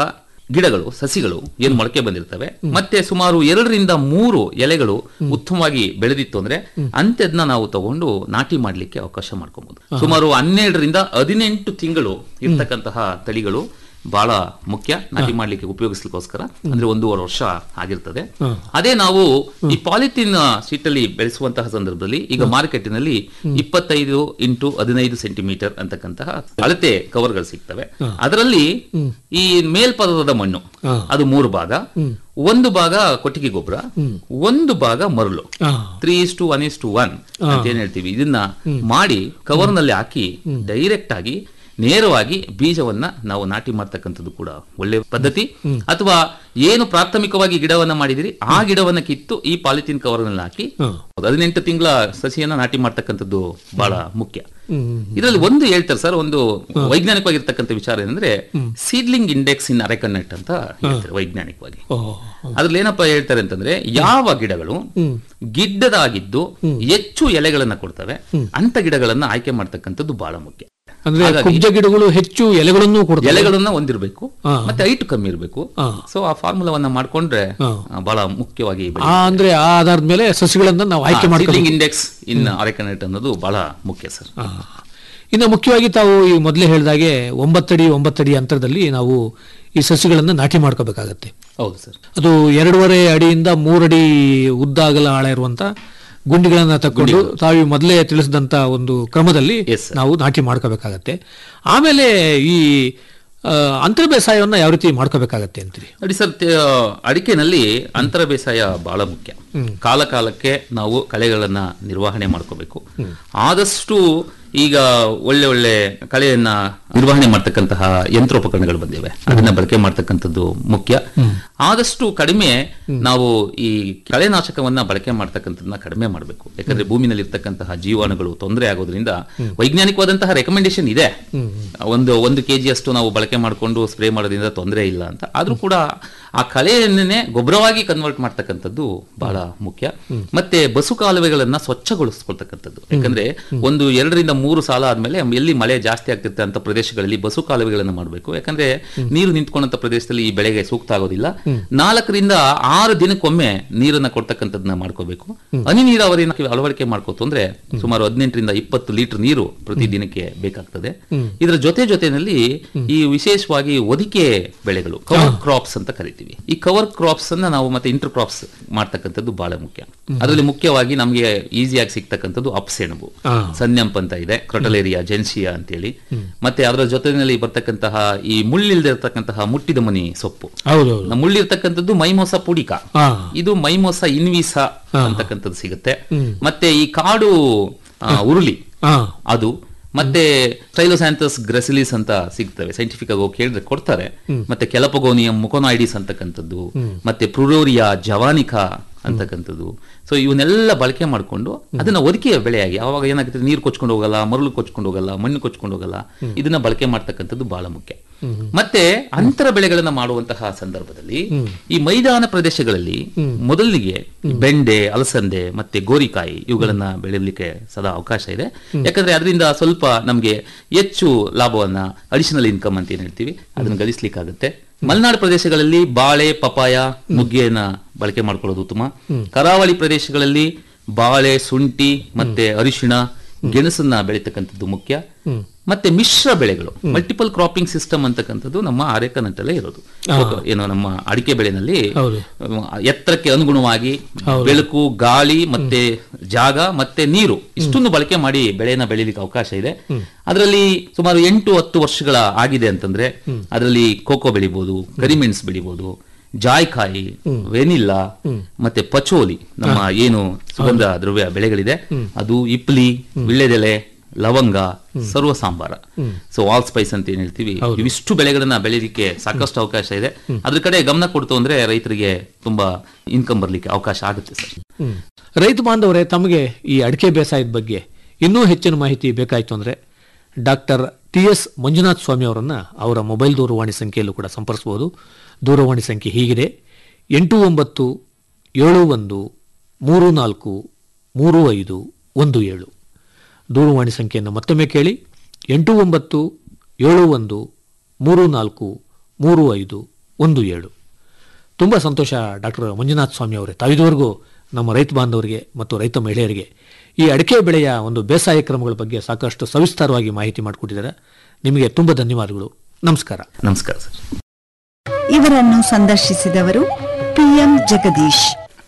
ಗಿಡಗಳು ಸಸಿಗಳು ಏನು ಮೊಳಕೆ ಬಂದಿರ್ತವೆ ಮತ್ತೆ ಸುಮಾರು ಎರಡರಿಂದ ಮೂರು ಎಲೆಗಳು ಉತ್ತಮವಾಗಿ ಬೆಳೆದಿತ್ತು ಅಂದ್ರೆ ಅಂತ್ಯದನ್ನ ನಾವು ತಗೊಂಡು ನಾಟಿ ಮಾಡ್ಲಿಕ್ಕೆ ಅವಕಾಶ ಮಾಡ್ಕೊಬಹುದು ಆಹಾ. ಸುಮಾರು ಹನ್ನೆರಡರಿಂದ ಹದಿನೆಂಟು ತಿಂಗಳು ಇರ್ತಕ್ಕಂತಹ ತಳಿಗಳು ಬಹಳ ಮುಖ್ಯ ನಾಟಿ ಮಾಡ್ಲಿಕ್ಕೆ ಉಪಯೋಗಿಸ್ಲಿಕ್ಕೋಸ್ಕರ ಅಂದ್ರೆ ಒಂದೂವರೆ ವರ್ಷ ಆಗಿರ್ತದೆ ಹಾ. ಅದೇ ನಾವು ಈ ಪಾಲಿಥಿನ್ ಶೀಟ್ ಅಲ್ಲಿ ಬೆಳೆಸುವಂತಹ ಸಂದರ್ಭದಲ್ಲಿ ಈಗ ಮಾರ್ಕೆಟಿನಲ್ಲಿ ಇಪ್ಪತ್ತೈದು ಇಂಟು ಹದಿನೈದು ಸೆಂಟಿಮೀಟರ್ ಅಂತಕ್ಕಂತಹ ಅಳತೆ ಕವರ್ಗಳು ಸಿಗ್ತವೆ ಹಾ. ಅದರಲ್ಲಿ ಈ ಮೇಲ್ಪದರದ ಮಣ್ಣು ಹಾ. ಅದು ಮೂರು ಭಾಗ ಹ್ಮ್. ಒಂದು ಭಾಗ ಕೊಟ್ಟಿಗೆ ಗೊಬ್ಬರ ಹ್ಮ್. ಒಂದು ಭಾಗ ಮರಳು ಹಾ. Three is to one is to one ಹಾ. ಅಂತ ಏನ್ ಹೇಳ್ತೀವಿ ಇದನ್ನ ಹ್ಮ್. ಮಾಡಿ ಕವರ್ನಲ್ಲಿ ಹಾಕಿ ಡೈರೆಕ್ಟ್ ಆಗಿ ನೇರವಾಗಿ ಬೀಜವನ್ನ ನಾವು ನಾಟಿ ಮಾಡ್ತಕ್ಕಂಥದ್ದು ಕೂಡ ಒಳ್ಳೆ ಪದ್ಧತಿ ಹ್ಮ್. ಅಥವಾ ಏನು ಪ್ರಾಥಮಿಕವಾಗಿ ಗಿಡವನ್ನ ಮಾಡಿದಿರಿ ಆ ಗಿಡವನ್ನ ಕಿತ್ತು ಈ ಪಾಲಿಥಿನ್ ಕವರ್ನಲ್ಲಿ ಹಾಕಿ ಹ್ಮ್. ಹದಿನೆಂಟು ತಿಂಗಳ ಸಸಿಯನ್ನ ನಾಟಿ ಮಾಡ್ತಕ್ಕಂಥದ್ದು ಬಹಳ ಮುಖ್ಯ ಹ್ಮ್. ಇದರಲ್ಲಿ ಒಂದು ಹೇಳ್ತಾರೆ ಸರ್ ಒಂದು ವೈಜ್ಞಾನಿಕವಾಗಿರ್ತಕ್ಕಂಥ ವಿಚಾರ ಏನಂದ್ರೆ ಸೀಡ್ಲಿಂಗ್ ಇಂಡೆಕ್ಸ್ ಇನ್ ಅರೆಕನೆಟ್ ಅಂತ ಹೇಳ್ತಾರೆ ವೈಜ್ಞಾನಿಕವಾಗಿ ಓಹ್. ಅದ್ರಲ್ಲಿ ಏನಪ್ಪ ಹೇಳ್ತಾರೆ ಅಂತಂದ್ರೆ ಯಾವ ಗಿಡಗಳು ಹ್ಮ್. ಗಿಡ್ಡದಾಗಿದ್ದು ಹೆಚ್ಚು ಎಲೆಗಳನ್ನ ಕೊಡ್ತವೆ ಅಂತ ಗಿಡಗಳನ್ನ ಆಯ್ಕೆ ಮಾಡ್ತಕ್ಕಂಥದ್ದು ಬಹಳ ಮುಖ್ಯ ಅಂದ್ರೆ ಹಾಗಾಗಿ ಕುಬ್ಜ ಗಿಡಗಳು ಹೆಚ್ಚು ಎಲೆಗಳನ್ನು ಕೊಡ್ತವೆ ಎಲೆಗಳನ್ನ ಹೊಂದಿರಬೇಕು ಹಾ. ಮತ್ತೆ ಹೈಟ್ ಕಮ್ಮಿ ಇರಬೇಕು ಹಾ. ಸೊ ಆ ಫಾರ್ಮುಲಾವನ್ನ ಮಾಡ್ಕೊಂಡ್ರೆ ಹಾ. ಆ, ಬಹಳ ಮುಖ್ಯವಾಗಿ ಆ ಅಂದ್ರೆ ಆ ಆಧಾರದ ಮೇಲೆ ಸಸಿಗಳನ್ನ ನಾವು ಆಯ್ಕೆ ಮಾಡ್ಕೊಂಡು ಇಂಡೆಕ್ಸ್ ಇನ್ ಅರೆಕನೆಟ್ ಅನ್ನೋದು ಬಹಳ ಮುಖ್ಯ ಸರ್ ಇನ್ನು ಮುಖ್ಯವಾಗಿ ತಾವು ಈ ಮೊದಲೇ ಹೇಳಿದಾಗೆ ಒಂಬತ್ತಡಿ ಒಂಬತ್ತಡಿ ಅಂತರದಲ್ಲಿ ನಾವು ಈ ಸಸಿಗಳನ್ನ ನಾಟಿ ಮಾಡ್ಕೋಬೇಕಾಗತ್ತೆ ಹೌದು ಸರ್ ಅದು ಎರಡೂವರೆ ಅಡಿಯಿಂದ ಮೂರಡಿ ಉದ್ದ ಅಗಲ ಆಳ ಇರುವಂತ ಗುಂಡಿಗಳನ್ನ ತಕೊಂಡು ತಾವು ಈ ಮೊದಲೇ ತಿಳಿಸಿದಂತ ಒಂದು ಕ್ರಮದಲ್ಲಿ ನಾವು ನಾಟಿ ಮಾಡ್ಕೋಬೇಕಾಗತ್ತೆ ಆಮೇಲೆ ಈ ಆ, ಅಂತರ ಬೇಸಾಯವನ್ನ ಯಾವ ರೀತಿ ಮಾಡ್ಕೋಬೇಕಾಗತ್ತೆ ಅಂತೀರಿ ನೋಡಿ ಸರ್ ತೆ- ಅಡಿಕೆನಲ್ಲಿ ಅಂತರ ಬೇಸಾಯ ಬಹಳ ಮುಖ್ಯ ಹ್ಮ್. ಕಾಲ ಕಾಲಕ್ಕೆ ನಾವು ಕಳೆಗಳನ್ನ ನಿರ್ವಹಣೆ ಮಾಡ್ಕೋಬೇಕು ಆದಷ್ಟು ಈಗ ಒಳ್ಳೆ ಒಳ್ಳೆ ಕಳೆಯನ್ನ ನಿರ್ವಹಣೆ ಮಾಡ್ತಕ್ಕಂತಹ ಯಂತ್ರೋಪಕರಣಗಳು ಬಂದಿವೆ ಅದನ್ನ ಬಳಕೆ ಮಾಡ್ತಕ್ಕಂಥದ್ದು ಮುಖ್ಯ ಆದಷ್ಟು ಕಡಿಮೆ ನಾವು ಈ ಕಳೆನಾಶಕವನ್ನ ಬಳಕೆ ಮಾಡ್ತಕ್ಕಂಥದ್ದನ್ನ ಕಡಿಮೆ ಮಾಡಬೇಕು ಯಾಕಂದ್ರೆ ಭೂಮಿನಲ್ಲಿ ಇರ್ತಕ್ಕಂತಹ ಜೀವಾಣುಗಳು ತೊಂದರೆ ಆಗೋದ್ರಿಂದ ವೈಜ್ಞಾನಿಕವಾದಂತಹ ರೆಕಮೆಂಡೇಶನ್ ಇದೆ ಒಂದು ಒಂದು ಕೆಜಿ ಅಷ್ಟು ನಾವು ಬಳಕೆ ಮಾಡಿಕೊಂಡು ಸ್ಪ್ರೇ ಮಾಡೋದ್ರಿಂದ ತೊಂದರೆ ಇಲ್ಲ ಅಂತ ಆದ್ರೂ ಕೂಡ ಆ ಕಳೆಯನ್ನೇ ಗೊಬ್ಬರವಾಗಿ ಕನ್ವರ್ಟ್ ಮಾಡ್ತಕ್ಕಂಥದ್ದು ಬಹಳ ಮುಖ್ಯ ಮತ್ತೆ ಬಸು ಕಾಲುವೆಗಳನ್ನ ಸ್ವಚ್ಛಗೊಳಿಸ್ಕೊಳ್ತಕ್ಕಂಥದ್ದು ಯಾಕಂದ್ರೆ ಒಂದು ಎರಡರಿಂದ ಮೂರು ಸಾಲ ಆದ್ಮೇಲೆ ಎಲ್ಲಿ ಮಳೆ ಜಾಸ್ತಿ ಆಗ್ತಿರುತ್ತೆ ಅಂತ ಪ್ರದೇಶಗಳಲ್ಲಿ ಬಸು ಕಾಲುವೆಗಳನ್ನು ಮಾಡಬೇಕು ಯಾಕಂದ್ರೆ ನೀರು ನಿಂತ್ಕೊಂಡಂತ ಪ್ರದೇಶದಲ್ಲಿ ಈ ಬೆಳೆಗೆ ಸೂಕ್ತ ಆಗೋದಿಲ್ಲ ನಾಲ್ಕರಿಂದ ಆರು ದಿನಕ್ಕೊಮ್ಮೆ ನೀರನ್ನ ಕೊಡ್ತಕ್ಕಂಥದ್ದನ್ನ ಮಾಡ್ಕೋಬೇಕು ಹನಿ ನೀರಾವರಿನ ಅಳವಡಿಕೆ ಮಾಡ್ಕೋತು ಅಂದ್ರೆ ಸುಮಾರು ಹದಿನೆಂಟರಿಂದ ಇಪ್ಪತ್ತು ಲೀಟರ್ ನೀರು ಪ್ರತಿ ದಿನಕ್ಕೆ ಬೇಕಾಗ್ತದೆ ಹ್ಮ್. ಇದರ ಜೊತೆ ಜೊತೆನಲ್ಲಿ ಈ ವಿಶೇಷವಾಗಿ ಒದಿಕೆ ಬೆಳೆಗಳು ಕವರ್ ಕ್ರಾಪ್ಸ್ ಅಂತ ಕರಿತೀವಿ ಈ ಕವರ್ ಕ್ರಾಪ್ಸ್ ಅನ್ನ ನಾವು ಮತ್ತೆ ಇಂಟರ್ ಕ್ರಾಪ್ಸ್ ಮಾಡ್ತಕ್ಕಂಥದ್ದು ಬಹಳ ಮುಖ್ಯ ಅದರಲ್ಲಿ ಮುಖ್ಯವಾಗಿ ನಮಗೆ ಈಸಿಯಾಗಿ ಸಿಗ್ತಕ್ಕಂಥದ್ದು ಅಪ್ಸೆಣಬು ಆ. ಸನ್ಯಂಪ್ ಅಂತ ಇದೆ ಕ್ರೊಟಲೇರಿಯಾ ಜೆನ್ಸಿಯಾ ಅಂತೇಳಿ ಮತ್ತೆ ಅದರ ಜೊತೆನಲ್ಲಿ ಬರ್ತಕ್ಕಂತಹ ಈ ಮುಳ್ಳಿಲ್ದಿರ್ತಕ್ಕಂತಹ ಮುಟ್ಟಿದ ಮನಿ ಸೊಪ್ಪು ಹೌದೌದು ನಮ್ಮ ಮುಳ್ಳಿರ್ತಕ್ಕಂಥದ್ದು ಮೈಮೋಸ ಪುಡಿಕ ಹಾ. ಇದು ಮೈಮೋಸ ಇನ್ವಿಸ ಅಂತಕ್ಕಂಥದ್ದು ಸಿಗುತ್ತೆ ಹ್ಮ್. ಮತ್ತೆ ಈ ಕಾಡು ಆ, ಉರುಳಿ ಹಾ. ಅದು ಮತ್ತೆ ಸ್ಟೈಲೋಸ್ಯಾಂಥಸ್ ಗ್ರೆಸಿಲಿಸ್ ಅಂತ ಸಿಗ್ತವೆ ಸೈಂಟಿಫಿಕ್ ಆಗಿ ಹೋಗಿ ಕೇಳಿದ್ರೆ ಕೊಡ್ತಾರೆ ಹ್ಮ್. ಮತ್ತೆ ಕೆಲಪಗೋನಿಯಂ ಮುಕೊನಾಯ್ಡಿಸ್ ಅಂತಕ್ಕಂಥದ್ದು ಹ್ಮ್. ಮತ್ತೆ ಪ್ರುರೋರಿಯಾ ಜವಾನಿಕಾ ಅಂತಕ್ಕಂಥದ್ದು ಸೊ ಇವನ್ನೆಲ್ಲ ಬಳಕೆ ಮಾಡಿಕೊಂಡು ಅದನ್ನ ಒದಕೆಯ ಬೆಳೆಯಾಗಿ ಯಾವಾಗ ಏನಾಗುತ್ತೆ ನೀರು ಕೊಚ್ಕೊಂಡು ಹೋಗಲ್ಲ ಮರಳು ಕೊಚ್ಕೊಂಡು ಹೋಗಲ್ಲ ಮಣ್ಣು ಕೊಚ್ಕೊಂಡು ಹೋಗಲ್ಲ ಇದನ್ನ ಬಳಕೆ ಮಾಡ್ತಕ್ಕಂಥದ್ದು ಬಹಳ ಮುಖ್ಯ ಮತ್ತೆ ಅಂತರ ಬೆಳೆಗಳನ್ನ ಮಾಡುವಂತಹ ಸಂದರ್ಭದಲ್ಲಿ ಹ್ಮ್. ಈ ಮೈದಾನ ಪ್ರದೇಶಗಳಲ್ಲಿ ಮೊದಲಿಗೆ ಬೆಂಡೆ ಅಲಸಂದೆ ಮತ್ತೆ ಗೋರಿಕಾಯಿ ಇವುಗಳನ್ನ ಬೆಳೆಯಲಿಕ್ಕೆ ಸದಾ ಅವಕಾಶ ಇದೆ ಯಾಕಂದ್ರೆ ಅದರಿಂದ ಸ್ವಲ್ಪ ನಮಗೆ ಹೆಚ್ಚು ಲಾಭವನ್ನ ಅಡಿಷನಲ್ ಇನ್ಕಮ್ ಅಂತ ಏನ್ ಹೇಳ್ತೀವಿ ಅದನ್ನ ಗಳಿಸ್ಲಿಕ್ಕಾಗುತ್ತೆ ಮಲೆನಾಡು ಪ್ರದೇಶಗಳಲ್ಲಿ ಬಾಳೆ ಪಪಾಯ ನುಗ್ಗೆಯನ್ನ ಬಳಕೆ ಮಾಡ್ಕೊಳ್ಳೋದು ಉತ್ತಮ ಕರಾವಳಿ ಪ್ರದೇಶಗಳಲ್ಲಿ ಬಾಳೆ ಶುಂಠಿ ಮತ್ತೆ ಅರಿಶಿಣ ಗೆಣಸನ್ನ ಬೆಳೀತಕ್ಕಂಥದ್ದು ಮುಖ್ಯ ಮತ್ತೆ ಮಿಶ್ರ ಬೆಳೆಗಳು ಮಲ್ಟಿಪಲ್ ಕ್ರಾಪಿಂಗ್ ಸಿಸ್ಟಮ್ ಅಂತಕ್ಕಂಥದ್ದು ನಮ್ಮ ಆರೇಕನಟ್ಟಲ್ಲೇ ಇರೋದು ಆ. ಏನು ನಮ್ಮ ಅಡಿಕೆ ಬೆಳೆನಲ್ಲಿ ಹೌದು. ಅಹ್, ಎತ್ತರಕ್ಕೆ ಅನುಗುಣವಾಗಿ ಹೌದು. ಬೆಳಕು ಗಾಳಿ ಮತ್ತೆ ಜಾಗ ಮತ್ತೆ ನೀರು ಇಷ್ಟನ್ನು ಬಳಕೆ ಮಾಡಿ ಬೆಳೆಯನ್ನ ಬೆಳೀಲಿಕ್ಕೆ ಅವಕಾಶ ಇದೆ ಅದರಲ್ಲಿ ಸುಮಾರು ಎಂಟು ಹತ್ತು ವರ್ಷಗಳ ಆಗಿದೆ ಅಂತಂದ್ರೆ ಅದರಲ್ಲಿ ಕೋಕೋ ಬೆಳಿಬಹುದು ಕರಿಮೆಣಸು ಬೆಳಿಬಹುದು ಜಾಯ್ಕಾಯಿ ವೆನಿಲ್ಲಾ ಮತ್ತೆ ಪಚೋಲಿ ನಮ್ಮ ಏನು ಸುಗಂಧ ದ್ರವ್ಯ ಬೆಳೆಗಳಿದೆ ಅದು ಇಪ್ಲಿ ವಿಳ್ಳೆದೆಲೆ ಲವಂಗ ಸರ್ವ ಸಾಂಬಾರ ಸೊ ಆಲ್ ಸ್ಪೈಸ್ ಅಂತ ಏನ್ ಹೇಳ್ತೀವಿ ಇವಿಷ್ಟು ಬೆಳೆಗಳನ್ನ ಬೆಳೀಲಿಕ್ಕೆ ಸಾಕಷ್ಟು ಅವಕಾಶ ಇದೆ ಅದ್ರ ಕಡೆ ಗಮನ ಕೊಡ್ತು ಅಂದ್ರೆ ರೈತರಿಗೆ ತುಂಬಾ ಇನ್ಕಮ್ ಬರ್ಲಿಕ್ಕೆ ಅವಕಾಶ ಆಗುತ್ತೆ ಸರ್ ಹ್ಮ್. ರೈತ ಬಾಂಧವರೇ ತಮಗೆ ಈ ಅಡಿಕೆ ಬೇಸಾಯದ ಬಗ್ಗೆ ಇನ್ನೂ ಹೆಚ್ಚಿನ ಮಾಹಿತಿ ಬೇಕಾಯಿತು ಅಂದರೆ doctor T S Manjunath Swamy ಅವರನ್ನು ಅವರ ಮೊಬೈಲ್ ದೂರವಾಣಿ ಸಂಖ್ಯೆಯಲ್ಲೂ ಕೂಡ ಸಂಪರ್ಸ್ಬೋದು ದೂರವಾಣಿ ಸಂಖ್ಯೆ ಹೀಗಿದೆ ಎಂಟು ಒಂಬತ್ತು ಏಳು ಒಂದು ಮೂರು ನಾಲ್ಕು ಮೂರು ಐದು ಒಂದು ಏಳು ದೂರವಾಣಿ ಸಂಖ್ಯೆಯನ್ನು ಮತ್ತೊಮ್ಮೆ ಕೇಳಿ ಎಂಟು ಒಂಬತ್ತು ಏಳು ಒಂದು ಮೂರು ನಾಲ್ಕು ಮೂರು ಐದು ಒಂದು ಏಳು ತುಂಬ ಸಂತೋಷ ಡಾಕ್ಟರ್ ಮಂಜುನಾಥ್ ಸ್ವಾಮಿ ಅವರೇ ತಾವಿದುವರೆಗೂ ನಮ್ಮ ರೈತ ಬಾಂಧವರಿಗೆ ಮತ್ತು ರೈತ ಮಹಿಳೆಯರಿಗೆ ಈ ಅಡಿಕೆ ಬೆಳೆಯ ಒಂದು ಬೇಸಾಯ ಕ್ರಮಗಳ ಬಗ್ಗೆ ಸಾಕಷ್ಟು ಸವಿಸ್ತಾರವಾಗಿ ಮಾಹಿತಿ ಮಾಡಿಕೊಟ್ಟಿದ್ದಾರೆ ನಿಮಗೆ ತುಂಬ ಧನ್ಯವಾದಗಳು ನಮಸ್ಕಾರ ನಮಸ್ಕಾರ ಸರ್ ಇವರನ್ನು ಸಂದರ್ಶಿಸಿದವರು ಪಿಎಂ ಜಗದೀಶ್